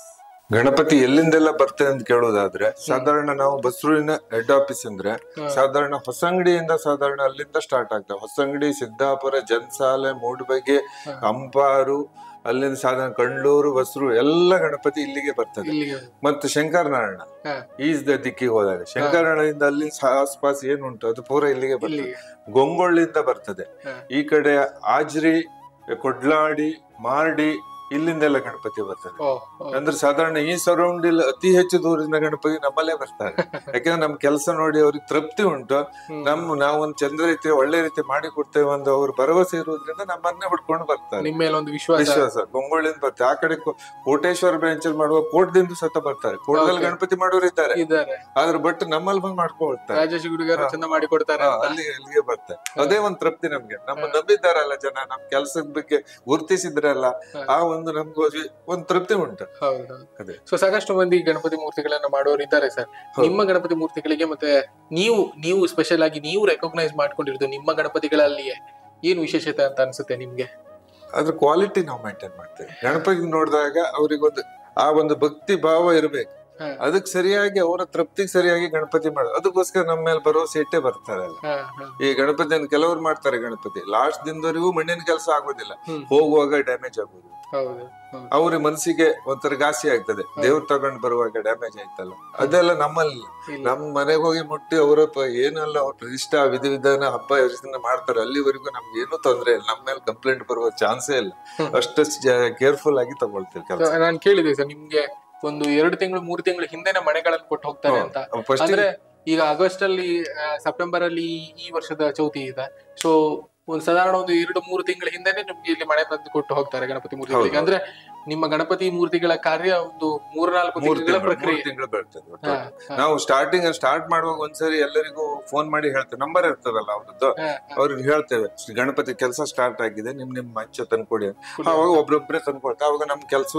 ಗಣಪತಿ ಎಲ್ಲಿಂದೆಲ್ಲ ಬರ್ತದೆ ಅಂತ ಕೇಳೋದಾದ್ರೆ ಸಾಧಾರಣ ನಾವು ಬಸ್ರೂರಿನ ಹೆಡ್ ಆಫೀಸ್ ಅಂದ್ರೆ ಸಾಧಾರಣ ಹೊಸಂಗಡಿಯಿಂದ ಸಾಧಾರಣ ಅಲ್ಲಿಂದ ಸ್ಟಾರ್ಟ್ ಆಗ್ತವೆ ಹೊಸಂಗಡಿ ಸಿದ್ದಾಪುರ ಜನ್ಸಾಲೆ ಮೂಡಬಗೆ ಅಂಪಾರು ಅಲ್ಲಿಂದ ಸಾಧಾರಣ ಕಂಡ್ಲೂರು ಬಸ್ರು ಎಲ್ಲ ಗಣಪತಿ ಇಲ್ಲಿಗೆ ಬರ್ತದೆ ಇಲ್ಲಿಗೆ ಮತ್ತು ಶಂಕರನಾರಾಯಣ ಹಾ. ಈಸ್ ದ ದಿಕ್ಕಿಗೆ ಹೋದಾಗ ಶಂಕರನಾರಾಯಣದಿಂದ ಅಲ್ಲಿ ಸ- ಆಸ್ಪಾಸ್ ಏನುಂಟು ಅದು ಪೂರ ಇಲ್ಲಿಗೆ ಬರ್ತದೆ ಇಲ್ಲಿಗೆ. ಗೊಂಗೊಳ್ಳಿಂದ ಬರ್ತದೆ ಹಾ. ಈ ಕಡೆ ಆಜ್ರಿ ಕೊಡ್ಲಾಡಿ ಮಾರ್ಡಿ ಇಲ್ಲಿಂದೆಲ್ಲ ಗಣಪತಿ ಬರ್ತದೆ ಓ ಓ. ಅಂದ್ರೆ ಸಾಧಾರಣ ಈ ಸರೌಂಡ್ ಅತಿ ಹೆಚ್ಚು ದೂರದಿಂದ ಗಣಪತಿ ನಮ್ಮಲ್ಲೇ ಬರ್ತಾರೆ ಯಾಕಂದ್ರೆ ನಮ್ ಕೆಲಸ ನೋಡಿ ಅವ್ರಿಗೆ ತೃಪ್ತಿ ಉಂಟು ನಮ್ಮ ನಾವು ಒಂದು ಚಂದ ರೀತಿ ಒಳ್ಳೆ ರೀತಿ ಮಾಡಿ ಕೊಡ್ತೇವೆ ಒಂದು ಅವ್ರ ಭರವಸೆ ಇರುವುದರಿಂದ ನಮ್ಮನ್ನೇ ಹುಡ್ಕೊಂಡು ಬರ್ತಾರೆ ನಿಮ್ಮ ಮೇಲೆ ಒಂದು ವಿಶ್ವಾಸ ವಿಶ್ವಾಸ ಗೊಂಗೊಳ್ಳಿಂದ ಬರ್ತಾರೆ ಆ ಕಡೆ ಕೋ- ಕೋಟೇಶ್ವರ ಬ್ರಾಂಚ್ ಅಲ್ಲಿ ಮಾಡುವ ಕೋಟದಿಂದ ಸತ ಬರ್ತಾರೆ ಕೋಟದಲ್ಲಿ Okay. ಗಣಪತಿ ಮಾಡೋರು ಇದ್ದಾರೆ ಇದ್ದಾರೆ ಆದ್ರೆ ಬಟ್ ನಮ್ಮಲ್ಲಿ ಬಂದು ಮಾಡ್ಕೊಳ್ತಾರೆ ರಾಜೇಶ್ ಗುಡಿಗಾರ ಚಂದ ಮಾಡಿ ಕೊಡ್ತಾರೆ ಹಾ, ಅಲ್ಲಿ ಅಲ್ಲಿಗೆ ಬರ್ತಾರೆ ಅದೇ ಒಂದ್ ತೃಪ್ತಿ ನಮ್ಗೆ ನಮ್ಮ ನಂಬಿದ್ದಾರಲ್ಲ ಜನ ನಮ್ ಕೆಲ್ಸದ ಬಗ್ಗೆ ಗುರುತಿಸಿದ್ರಲ್ಲ ಆ ಒಂದು ನಮ್ಗೆ ಒಂದ್ ತೃಪ್ತಿ ಉಂಟು ಹೌದು ಹೌದು ಅದೇ. ಸೊ ಸಾಕಷ್ಟು ಮಂದಿ ಗಣಪತಿ ಮೂರ್ತಿಗಳನ್ನ ಮಾಡೋರು ಇದ್ದಾರೆ ಸರ್ ನಿಮ್ಮ ಗಣಪತಿ ಮೂರ್ತಿಗಳಿಗೆ ಮತ್ತೆ ನೀವು ನೀವು ಸ್ಪೆಷಲ್ ಆಗಿ ನೀವು ರೆಕಗ್ನೈಸ್ ಮಾಡ್ಕೊಂಡಿರೋದು ನಿಮ್ಮ ಗಣಪತಿಗಳಲ್ಲಿಯೇ ಏನು ವಿಶೇಷತೆ ಅಂತ ಅನ್ಸುತ್ತೆ ನಿಮ್ಗೆ ಅದ್ರ ಕ್ವಾಲಿಟಿ ನಾವು ಮೇಂಟೈನ್ ಮಾಡ್ತೇವೆ ಗಣಪತಿ ನೋಡಿದಾಗ ಅವ್ರಿಗೊಂದು ಆ ಒಂದು ಭಕ್ತಿ ಭಾವ ಇರ್ಬೇಕು ಹಾ. ಅದಕ್ಕೆ ಸರಿಯಾಗಿ ಅವರ ತೃಪ್ತಿಗೆ ಸರಿಯಾಗಿ ಗಣಪತಿ ಮಾಡೋದು ಅದಕ್ಕೋಸ್ಕರ ನಮ್ಮ ಮೇಲೆ ಭರವಸೆ ಇಟ್ಟೇ ಬರ್ತಾರಲ್ಲ ಹಾ, ಹಾ. ಈ ಗಣಪತಿ ಕೆಲವರು ಮಾಡ್ತಾರೆ ಗಣಪತಿ ಲಾಸ್ಟ್ ದಿನದವರೆಗೂ ಮಣ್ಣಿನ ಕೆಲಸ ಆಗೋದಿಲ್ಲ ಹ್ಮ್. ಹೋಗುವಾಗ ಡ್ಯಾಮೇಜ್ ಆಗೋದು ಹೌದು ಹೌದು. ಅವ್ರ ಮನಸ್ಸಿಗೆ ಒಂಥರ ಘಾಸಿ ಆಗ್ತದೆ ದೇವ್ರು ತಗೊಂಡ್ ಬರುವಾಗ ಡ್ಯಾಮೇಜ್ ಆಯ್ತಲ್ಲ ಅದೆಲ್ಲ ನಮ್ಮಲ್ಲಿ ಇಲ್ಲ. ನಮ್ ಮನೆಗೆ ಹೋಗಿ ಮುಟ್ಟಿ ಅವರ ಏನೆಲ್ಲ ಅವ್ರ ಪ್ರತಿಷ್ಠಾ ವಿಧಿವಿಧಾನ ಹಬ್ಬ ಯೋಜನೆ ಮಾಡ್ತಾರೆ ಅಲ್ಲಿವರೆಗೂ ನಮ್ಗೆ ಏನೂ ತೊಂದ್ರೆ ಇಲ್ಲ ನಮ್ಮ ಮೇಲೆ ಕಂಪ್ಲೇಂಟ್ ಬರುವ ಚಾನ್ಸೇ ಇಲ್ಲ ಅಷ್ಟು ಕೇರ್ಫುಲ್ ಆಗಿ ತಗೊಳ್ತೀವಿ So, ಕೆಲಸ ನಾನ್ ಕೇಳಿದೆ ಸರ್ ನಿಮ್ಗೆ ಒಂದು ಎರಡು ತಿಂಗಳು ಮೂರು ತಿಂಗಳು ಹಿಂದೆನೆ ಮನೆಗಳನ್ನು ಕೊಟ್ಟು ಹೋಗ್ತಾರೆ ಅಂತ ಫಸ್ಟ್ ಅಂದ್ರೆ ಈಗ ಆಗಸ್ಟ್ ಅಲ್ಲಿ ಆ, ಸೆಪ್ಟೆಂಬರ್ ಅಲ್ಲಿ ಈ ವರ್ಷದ ಚೌತಿ ಇದೆ ಸೊ ಒಂದು ಸಾಧಾರಣ ಒಂದು ಎರಡು ಮೂರು ತಿಂಗಳ ಹಿಂದೆನೆ ನಿಮ್ಗೆ ಇಲ್ಲಿ ಮನೆ ತಂದು ಕೊಟ್ಟು ಹೋಗ್ತಾರೆ ಗಣಪತಿ ಮೂರ್ತಿಗಳಿಗೆ ಅಂದ್ರೆ ನಿಮ್ಮ ಗಣಪತಿ ಮೂರ್ತಿಗಳ ಕಾರ್ಯ ಒಂದು ಮೂರ್ನಾಲ್ಕು ಮೂರ್ ತಿಂಗಳ ತಿಂಗಳು ಪ್ರಕ್ರಿಯೆ ತಿಂಗಳು ಬರ್ತದೆ ಒಟ್ಟು. ಹಾ, ಹಾ, ನಾವು ಸ್ಟಾರ್ಟಿಂಗ್ ಸ್ಟಾರ್ಟ್ ಮಾಡುವಾಗ ಒಂದ್ಸರಿ ಎಲ್ಲರಿಗೂ ಫೋನ್ ಮಾಡಿ ಹೇಳ್ತೇವೆ ನಂಬರ್ ಇರ್ತದಲ್ಲ ಅವ್ರದ್ದು ಹಾ, ಅವ್ರಿಗೆ ಹೇಳ್ತೇವೆ ಶ್ರೀ ಗಣಪತಿ ಕೆಲಸ ಸ್ಟಾರ್ಟ್ ಆಗಿದೆ ನಿಮ್ ನಿಮ್ ಮಂಚ ತಂದ್ಕೊಡಿ ಅಂತ. ಅವಾಗ ಒಬ್ರೊಬ್ರೆ ತಂದ್ಕೊಡ್ತಾರೆ ಅವಾಗ ನಮ್ ಕೆಲಸ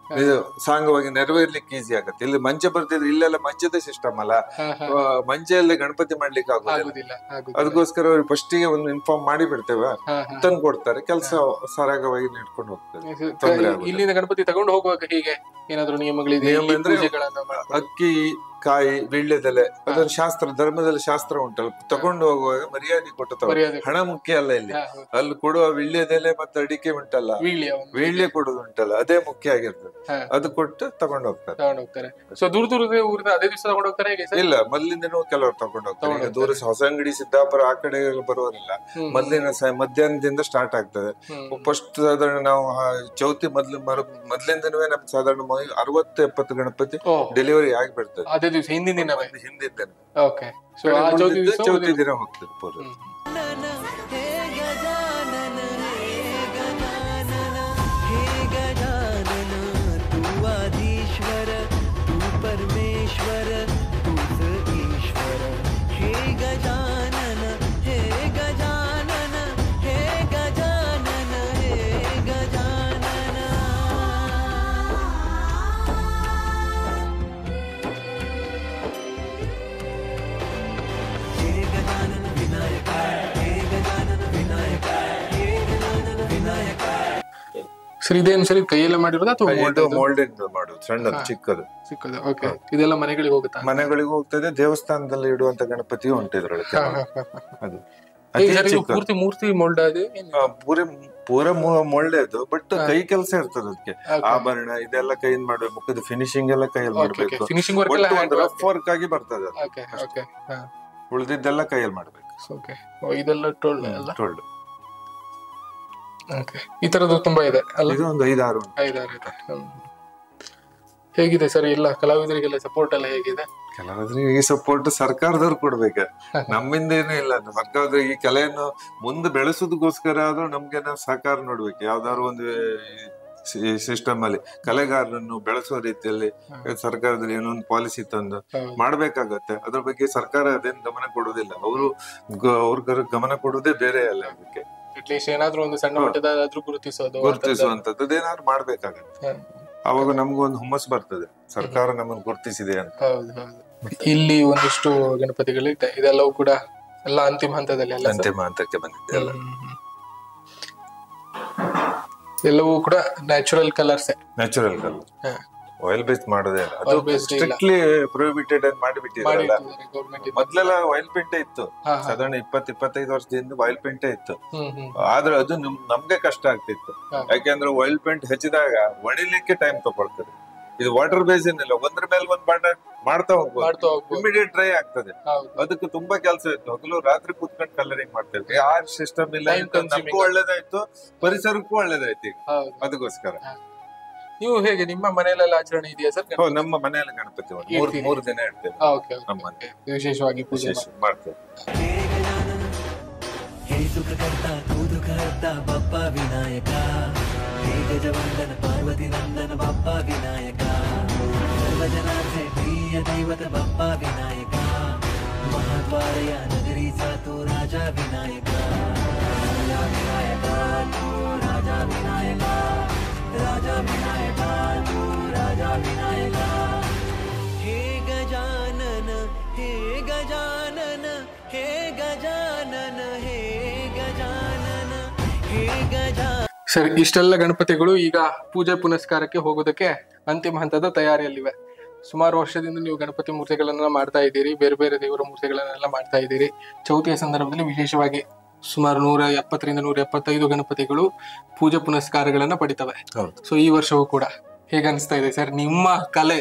ಸಾಂಗವಾಗಿ ನೆರವೇರ್ಲಿಕ್ಕೆ ಈಸಿ ಆಗತ್ತೆ ಇಲ್ಲಿ ಮಂಚ ಬರ್ತಿದ್ರೆ ಇಲ್ಲೆಲ್ಲ ಮಂಚದ ಸಿಸ್ಟಮ್ ಅಲ್ಲ ಹಾ, ಹಾ. ಆ, ಮಂಚದಲ್ಲಿ ಗಣಪತಿ ಮಾಡ್ಲಿಕ್ಕೆ ಆಗೋದಿಲ್ಲ ಆಗುದಿಲ್ಲ ಆಗುದಿಲ್ಲ ಅದಕ್ಕೋಸ್ಕರ ಅವ್ರಿಗೆ ಫಸ್ಟಿಗೆ ಒಂದು ಇನ್ಫಾರ್ಮ್ ಮಾಡಿ ಬಿಡ್ತೇವೆ ಹಾ, ಹಾ. ತಂದು ಕೊಡ್ತಾರೆ ಕೆಲಸ ಸರಾಗವಾಗಿ ನಡ್ಕೊಂಡು ಹೋಗ್ತದೆ ತೊಂದ್ರೆ ಆಗುದಿಲ್ಲ. ಇಲ್ಲಿಂದ ಗಣಪತಿ ತಗೊಂಡು ಹೋಗುವಾಗ ಹೀಗೆ ಏನಾದ್ರು ನಿಯಮಗಳಿದೆ ನಿಯಮ ಇಲ್ಲಿ ಅಂದ್ರೆ ಪೂಜೆಗಳನ್ನ ಮಾಡ್ಕೊಂಡು- ಅಕ್ಕಿ ಕಾಯಿ ವೀಳ್ಯದೆಲೆ ಅದೊಂದು ಶಾಸ್ತ್ರ ಧರ್ಮದಲ್ಲಿ ಶಾಸ್ತ್ರ ಉಂಟಲ್ಲ ತಕೊಂಡು ಹೋಗುವಾಗ ಮರ್ಯಾದೆ ಕೊಟ್ಟು ತಗೋ. ಮರ್ಯಾದೆ ಹಣ ಮುಖ್ಯ ಅಲ್ಲ ಇಲ್ಲಿ ಹಾ, ಹಾ. ಅಲ್ಲಿ ಕೊಡುವ ವೀಳ್ಯದೆಲೆ ಮತ್ತೆ ಅಡಿಕೆ ಉಂಟಲ್ಲ ವೀಳ್ಯ ಒಂದು ವೀಳ್ಯ ಕೊಡುದು ಉಂಟಲ್ಲ ಅದೇ ಮುಖ್ಯ ಆಗಿರ್ತದೆ ಹಾ. ಅದು ಕೊಟ್ಟು ತಗೊಂಡು ಹೋಗ್ತಾರೆ ತಗೊಂಡು ಹೋಗ್ತಾರೆ ಸೊ ದೂರ ದೂರದ ಊರಿನ ಅದೇ ದಿವಸ ತಗೊಂಡು ಹೋಗ್ತಾರೆ ಹೇಗೆ ಸರ್ ಇಲ್ಲ ಮೊದ್ಲಿಂದನೂ ಕೆಲವರು ತಗೊಂಡು ಹೋಗ್ತಾರೆ ಈಗ ತಗೊಂಡು ದೂರ ಹೊಸಂಗಡಿ ಸಿದ್ದಾಪುರ ಆ ಕಡೆ ಎಲ್ಲ ಬರುವವರಿಲ್ಲ ಹ್ಮ್. ಮೊದ್ಲಿನ ಸ- ಮಧ್ಯಾಹ್ನದಿಂದ ಸ್ಟಾರ್ಟ್ ಆಗ್ತದೆ ಹ್ಮ್. ಫಸ್ಟ್ ಸಾಧಾರಣ ನಾವು ಆ ಚೌತಿ ಮೊದ್ಲು ಮರು ಮೊದ್ಲಿಂದನೂ ನಮ್ಗೆ ಸಾಧಾರಣ ಮ- ಅರವತ್ತು ಎಪ್ಪತ್ತು ಗಣಪತಿ ಓ ಡೆಲಿವರಿ ಆಗಿಬಿಡ್ತದೆ ಅದೇ ದಿವಸ ಹಿಂದಿನ ದಿನವೇ ಹಿಂದಿದ್ದೇನೆ ಓಕೆ ಸೊ ಆ ಚೌತಿ ದಿವಸ ಚೌತಿ ದಿನ ಹೋಗ್ತದೆ ಪೂರ ಹ್ಮ್. हे गजानन हे गजानन हे गजानन तू आधीश्वर तू परमेश्वर तूच ईश्वर हे गजानन हे गजानन हे गजानन हे गजानन हे गजानन विनायक हे गजानन विनायक हे गजानन विनायक ಸರ್ ಇದೇನು ಸರಿ ಕೈಯೆಲ್ಲ ಮಾಡಿರೋದು ಅಥವಾ ಇದು ಮೋಲ್ಡೆಡ್ ಮಾಡೋದು ಸಣ್ಣದು ಚಿಕ್ಕದು ಸಿಕ್ಕದ ಓಕೆ ಇದೆಲ್ಲ ಮನೆಗಳಿಗೆ ಹೋಗುತ್ತಾ ಮನೆಗಳಿಗೂ ಹೋಗ್ತದೆ ದೇವಸ್ಥಾನದಲ್ಲಿ ಇಡುವಂತ ಗಣಪತಿ ಉಂಟು ಇದ್ರೊಳಗೆ ಹಾ, ಹಾ, ಹಾ, ಹಾ. ಅದು ಹೇಗೆ ಅತಿ ಸರ್ ಇದು ಚಿಕ್ಕದು. ಪೂರ್ತಿ ಮೂರ್ತಿ ಮೊಲ್ಡ್ ಅದು ಏನು? ಆ, ಪೂರ ಪೂರ ಮೊಳ್ಳೆದು ಬಟ್ ಕೈ ಕೆಲಸ ಇರ್ತದೆ ಅದಕ್ಕೆ Okay. ಆಭರಣ ಇದೆಲ್ಲ ಕೈಯಿಂದ ಮಾಡ್ಬೇಕು ಮುಖದ ಫಿನಿಶಿಂಗ್ ಎಲ್ಲ ಕೈಯಲ್ಲಿ Okay, okay. ಮಾಡ್ಬೇಕು Finishing work ಎಲ್ಲ ಒಟ್ಟು hand ಒಂದು work. ರಫ್ ವರ್ಕ್ ಆಗಿ ಬರ್ತದೆ ಅದು ಓಕೆ ಓಕೆ ಹಾ ಉಳಿದಿದ್ದೆಲ್ಲ ಕೈಯಲ್ಲಿ ಮಾಡ್ಬೇಕು ಓಕೆ ಓ ಇದೆಲ್ಲ ಟೋಲ್ ಅಲ್ಲ ಟೊಳ್ಳು. ಓಕೆ ಈ ತರದ್ದು ತುಂಬಾ ಇದೆ ಅಲ್ಲ ಇದು ಒಂದು ಐದಾರು ಉಂಟು. ಐದಾರು ಇದೆ ಹ್ಮ್. ಹೇಗಿದೆ ಸರ್ ಎಲ್ಲ ಕಲಾವಿದರಿಗೆಲ್ಲ ಸಪೋರ್ಟ್ ಎಲ್ಲ ಹೇಗಿದೆ ಕೆಲವರಿಗೆ ಈ ಸಪೋರ್ಟ್ ಸರ್ಕಾರದವ್ರು ಕೊಡ್ಬೇಕು ನಮ್ಮಿಂದ ಏನೂ ಇಲ್ಲ ಸರ್ಕಾರದ ಈ ಕಲೆಯನ್ನು ಮುಂದೆ ಬೆಳೆಸೋದಕ್ಕೋಸ್ಕರ ಆದ್ರೂ ನಮ್ಗೆ ನಾವು ಸಹಕಾರ ನೋಡ್ಬೇಕು ಯಾವ್ದಾದ್ರು ಒಂದು ಸಿಸ್ಟಮ್ ಅಲ್ಲಿ ಕಲೆಗಾರರನ್ನು ಬೆಳೆಸೋ ರೀತಿಯಲ್ಲಿ ಸರ್ಕಾರದಲ್ಲಿ ಏನೋ ಒಂದು ಪಾಲಿಸಿ ತಂದು ಹೌದು. ಮಾಡ್ಬೇಕಾಗತ್ತೆ ಅದ್ರ ಬಗ್ಗೆ ಸರ್ಕಾರ ಅದೇನು ಗಮನ ಕೊಡುವುದಿಲ್ಲ ಅವರು ಅವ್ರ ಗಮನ ಕೊಡುವುದೇ ಬೇರೆ ಅಲ್ಲ ಅದಕ್ಕೆ ಅಟ್ಲೀಸ್ಟ್ ಏನಾದ್ರೂ ಒಂದು ಸಣ್ಣ ಮಟ್ಟದಾದ್ರೂ ಗುರುತಿಸೋದು ಗುರುತಿಸುವಂತದ್ದು ಅದೇನಾದ್ರು ಮಾಡ್ಬೇಕಾಗತ್ತೆ ಹ್ಮ್. ಅವಾಗ ನಮ್ಗೂ ಒಂದು ಹುಮ್ಮಸ್ ಬರ್ತದೆ ಸರ್ಕಾರ ನಮ್ಮನ್ನು ಗುರುತಿಸಿದೆ ಅಂತ ಹೌದು ಹೌದು ಇಲ್ಲಿ ಒಂದಿಷ್ಟು ಗಣಪತಿಗಳಿದೆ ಇದೆಲ್ಲವೂ ಕೂಡ ಎಲ್ಲ ಅಂತಿಮ ಹಂತದಲ್ಲಿ ಅಲ್ಲ ಸರ್? ಅಂತಿಮ ಹಂತಕ್ಕೆ ಬಂದಿದೆ ಎಲ್ಲ ಹ್ಮ್, ಹ್ಮ್. ಎಲ್ಲವೂ ಕೂಡ natural colours natural colour oil base ಮಾಡೋದೇ ಇಲ್ಲ ಅದು Oil based ಇಲ್ಲ. ಸ್ಟ್ರಿಕ್ಟ್ಲಿ ಪ್ರೊಹಿಬಿಟೆಡ್ ಅಂತ ಮಾಡಿಬಿಟ್ಟಿದಾರಲ್ಲ ಮಾಡಿಟ್ಟಿದ್ದಾರೆ ಗೌರ್ಮೆಂಟ್ ಮೊದ್ಲೆಲ್ಲ ಆಯಿಲ್ ಪೇಂಟೇ ಇತ್ತು ಹಾ, ಹಾ. ಸಾಧಾರಣ ಇಪ್ಪತ್ ಇಪ್ಪತ್ತೈದು ವರ್ಷದಿಂದ ಆಯಿಲ್ ಪೇಂಟೇ ಇತ್ತು ಹ್ಮ್ ಹ್ಮ್ ಆದ್ರೆ ಅದು ನಮ್ ನಮ್ಗೆ ಕಷ್ಟ ಆಗ್ತಿತ್ತು ಹಾ. ಯಾಕೆಂದ್ರೆ ಆಯಿಲ್ ಪೇಂಟ್ ಹಚ್ಚಿದಾಗ ಒಣಿಲಿಕ್ಕೆ ಟೈಮ್ ತಗೊಳ್ತದೆ ಇದು ವಾಟರ್ ಬೇಸ್ ಏನಿಲ್ಲ ಒಂದ್ರ ಮೇಲೆ ಒಂದ್ ಬಣ್ಣ ಮಾಡ್ತಾ ಹೋಗ್ಬೋದು ಮಾಡ್ತಾ ಹೋಗ್ಬೋದು ಇಮಿಡಿಯೇಟ್ ಡ್ರೈ ಆಗ್ತದೆ ಹೌದು ಅದಕ್ಕೆ ತುಂಬಾ ಕೆಲಸ ಇತ್ತು ಹಗಲು ರಾತ್ರಿ ಕೂತ್ಕೊಂಡು ಕಲರಿಂಗ್ ಮಾಡ್ತೇವೆ ಆ ಸಿಸ್ಟಮ್ ಇಲ್ಲ Time ಇದು consuming. ನಮಗೂ ಒಳ್ಳೇದಾಯ್ತು ಪರಿಸರಕ್ಕೂ ಒಳ್ಳೇದಾಯ್ತು ಈಗ ಹೌದು ಅದಕ್ಕೋಸ್ಕರ ನೀವು ಹೇಗೆ ನಿಮ್ಮ ಮನೆಯಲ್ಲೆಲ್ಲ ಆಚರಣೆ ಇದೆಯಾ ಸರ್ ಹೋ, ನಮ್ಮ ಮನೆಯಲ್ಲಿ ಗಣಪತಿ ಒಂದು ಮೂರ್ ಇಡ್ತೀರಿ. ಮೂರು ದಿನ ಇಡ್ತೇವೆ ಓಕೆ ನಮ್ಮ ಮನೆ ವಿಶೇಷವಾಗಿ ಪೂಜೆ ವಿಶೇಷ ಮಾಡ್ತೇವೆ हे गजानन हे सुखकर्ता तू दुःखहर्ता बाप्पा विनायका हे गजवंदन पार्वती नंदन बाप्पा विनायका सर्वजनांचे प्रिय दैवत बाप्पा विनायका महाद्वारया नगरीचा तू राजा विनायका राजा विनायका तू राजा विनायका राजा विनायका तू राजा विनायका हे गजानन हे गजानन हे गजानन हे गजानन हे गजानन ಸರಿ ಇಷ್ಟೆಲ್ಲ ಗಣಪತಿಗಳು ಈಗ ಪೂಜೆ ಪುನಸ್ಕಾರಕ್ಕೆ ಹೋಗೋದಕ್ಕೆ ಅಂತಿಮ ಹಂತದ ತಯಾರಿಯಲ್ಲಿವೆ ಸುಮಾರು ವರ್ಷದಿಂದ ನೀವು ಗಣಪತಿ ಮೂರ್ತಿಗಳನ್ನ ಮಾಡ್ತಾ ಇದ್ದೀರಿ ಬೇರೆ ಬೇರೆ ದೇವರ ಮೂರ್ತಿಗಳನ್ನೆಲ್ಲ ಮಾಡ್ತಾ ಇದ್ದೀರಿ ಚೌತಿಯ ಸಂದರ್ಭದಲ್ಲಿ ವಿಶೇಷವಾಗಿ ಸುಮಾರು ನೂರ ಎಪ್ಪತ್ತರಿಂದ ನೂರ ಎಪ್ಪತ್ತೈದು ಗಣಪತಿಗಳು ಪೂಜೆ ಪುನಸ್ಕಾರಗಳನ್ನ ಪಡಿತವೆ ಹೌದು. ಸೊ ಈ ವರ್ಷವೂ ಕೂಡ ಹೇಗೆ ಅನಿಸ್ತಾ ಇದೆ ಸರ್ ನಿಮ್ಮ ಕಲೆ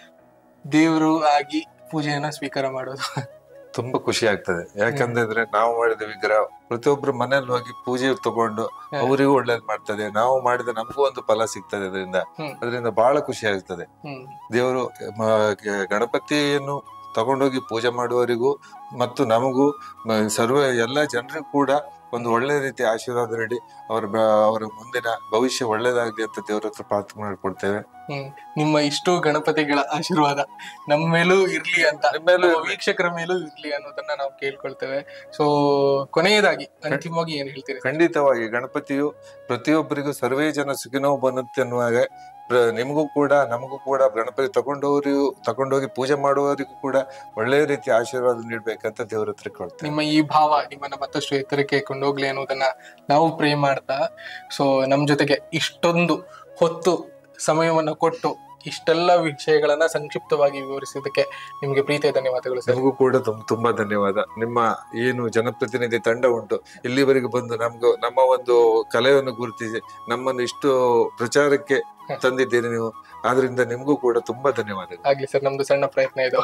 ದೇವರು ಆಗಿ ಪೂಜೆಯನ್ನ ಸ್ವೀಕಾರ ಮಾಡೋದು ತುಂಬಾ ಖುಷಿ ಆಗ್ತದೆ ಯಾಕಂದ್ರೆ ನಾವು ಮಾಡಿದ ವಿಗ್ರಹ ಪ್ರತಿಯೊಬ್ರು ಮನೇಲಿ ಹೋಗಿ ಪೂಜೆ ತಗೊಂಡು ಅವರಿಗೂ ಒಳ್ಳೇದ್ ಮಾಡ್ತದೆ ನಾವು ಮಾಡಿದ ನಮಗೂ ಒಂದು ಫಲ ಸಿಗ್ತದೆ ಅದರಿಂದ ಹ್ಮ್. ಅದರಿಂದ ಬಹಳ ಖುಷಿ ಆಗ್ತದೆ ಹ್ಮ್ ದೇವರು ಮ- ಗ- ಗಣಪತಿಯನ್ನು ತಗೊಂಡೋಗಿ ಪೂಜೆ ಮಾಡುವವರಿಗೂ ಮತ್ತು ನಮಗೂ ಮ- ಸರ್ವ ಎಲ್ಲ ಜನರಿಗೂ ಕೂಡ ಒಂದು ಒಳ್ಳೆ ರೀತಿ ಆಶೀರ್ವಾದ ನೀಡಿ ಅವರ ಬ- ಅವರ ಮುಂದಿನ ಭವಿಷ್ಯ ಒಳ್ಳೇದಾಗ್ಲಿ ಅಂತ ದೇವರ ಹತ್ರ ಪ್ರಾರ್ಥನೆ ಮಾಡ್ಕೊಡ್ತೇವೆ ಹ್ಮ್ ನಿಮ್ಮ ಇಷ್ಟು ಗಣಪತಿಗಳ ಆಶೀರ್ವಾದ ನಮ್ಮ ಮೇಲೂ ಇರ್ಲಿ ಅಂತ ನಿಮ್ಮ ಮೇಲೂ ನಮ್ಮ ಇರ್ಲಿ. ವೀಕ್ಷಕರ ಮೇಲೂ ಇರ್ಲಿ ಅನ್ನೋದನ್ನ ನಾವು ಕೇಳ್ಕೊಳ್ತೇವೆ ಸೊ ಕೊನೆಯದಾಗಿ ಅಂತಿಮವಾಗಿ ಏನ್ ಹೇಳ್ತೀರಿ ಖಂಡಿತವಾಗಿ ಗಣಪತಿಯು ಪ್ರತಿಯೊಬ್ಬರಿಗೂ ಸರ್ವೇ ಜನ ಸುಖಿನೋ ಬನ್ನುತ್ತೆ ಅನ್ನುವಾಗ ಪ್ರ- ನಿಮಗೂ ಕೂಡ ನಮಗೂ ಕೂಡ ಗಣಪತಿ ತಗೊಂಡವರಿಗೂ ತಗೊಂಡೋಗಿ ಪೂಜೆ ಮಾಡುವವರಿಗೂ ಕೂಡ ಒಳ್ಳೆ ರೀತಿ ಆಶೀರ್ವಾದ ನೀಡ್ಬೇಕಂತ ದೇವರ ಹತ್ರ ಕೊಡ್ತೇವೆ ನಿಮ್ಮ ಈ ಭಾವ ನಿಮ್ಮನ್ನ ಮತ್ತಷ್ಟು ಎತ್ತರಕ್ಕೆ ಕೊಂಡೋಗ್ಲಿ ಅನ್ನೋದನ್ನ ನಾವು ಪ್ರೇ ಮಾಡ್ತಾ ಸೊ ನಮ್ ಜೊತೆಗೆ ಇಷ್ಟೊಂದು ಹೊತ್ತು ಸಮಯವನ್ನ ಕೊಟ್ಟು ಇಷ್ಟೆಲ್ಲ ವಿಷಯಗಳನ್ನ ಸಂಕ್ಷಿಪ್ತವಾಗಿ ವಿವರಿಸಿದ್ದಕ್ಕೆ ನಿಮ್ಗೆ ಪ್ರೀತಿಯ ಧನ್ಯವಾದಗಳು ಸರ್ ನಿಮಗೂ ಕೂಡ ತುಂ- ತುಂಬಾ ಧನ್ಯವಾದ ನಿಮ್ಮ ಏನು ಜನಪ್ರತಿನಿಧಿ ತಂಡ ಉಂಟು ಇಲ್ಲಿವರೆಗೆ ಬಂದು ನಮ್ಗೂ ನಮ್ಮ ಒಂದು ಕಲೆಯನ್ನು ಗುರುತಿಸಿ ನಮ್ಮನ್ನು ಇಷ್ಟು ಪ್ರಚಾರಕ್ಕೆ ತಂದಿದ್ದೀರಿ ನೀವು ಆದ್ರಿಂದ ನಿಮಗೂ ಕೂಡ ತುಂಬಾ ಧನ್ಯವಾದಗಳು ಆಗ್ಲಿ ಸರ್ ನಮ್ದು ಸಣ್ಣ ಪ್ರಯತ್ನ ಇದು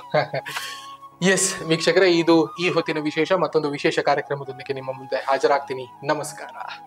ಎಸ್ ವೀಕ್ಷಕರೇ ಇದು ಈ ಹೊತ್ತಿನ ವಿಶೇಷ ಮತ್ತೊಂದು ವಿಶೇಷ ಕಾರ್ಯಕ್ರಮದೊಂದಿಗೆ ನಿಮ್ಮ ಮುಂದೆ ಹಾಜರಾಗ್ತೀನಿ ನಮಸ್ಕಾರ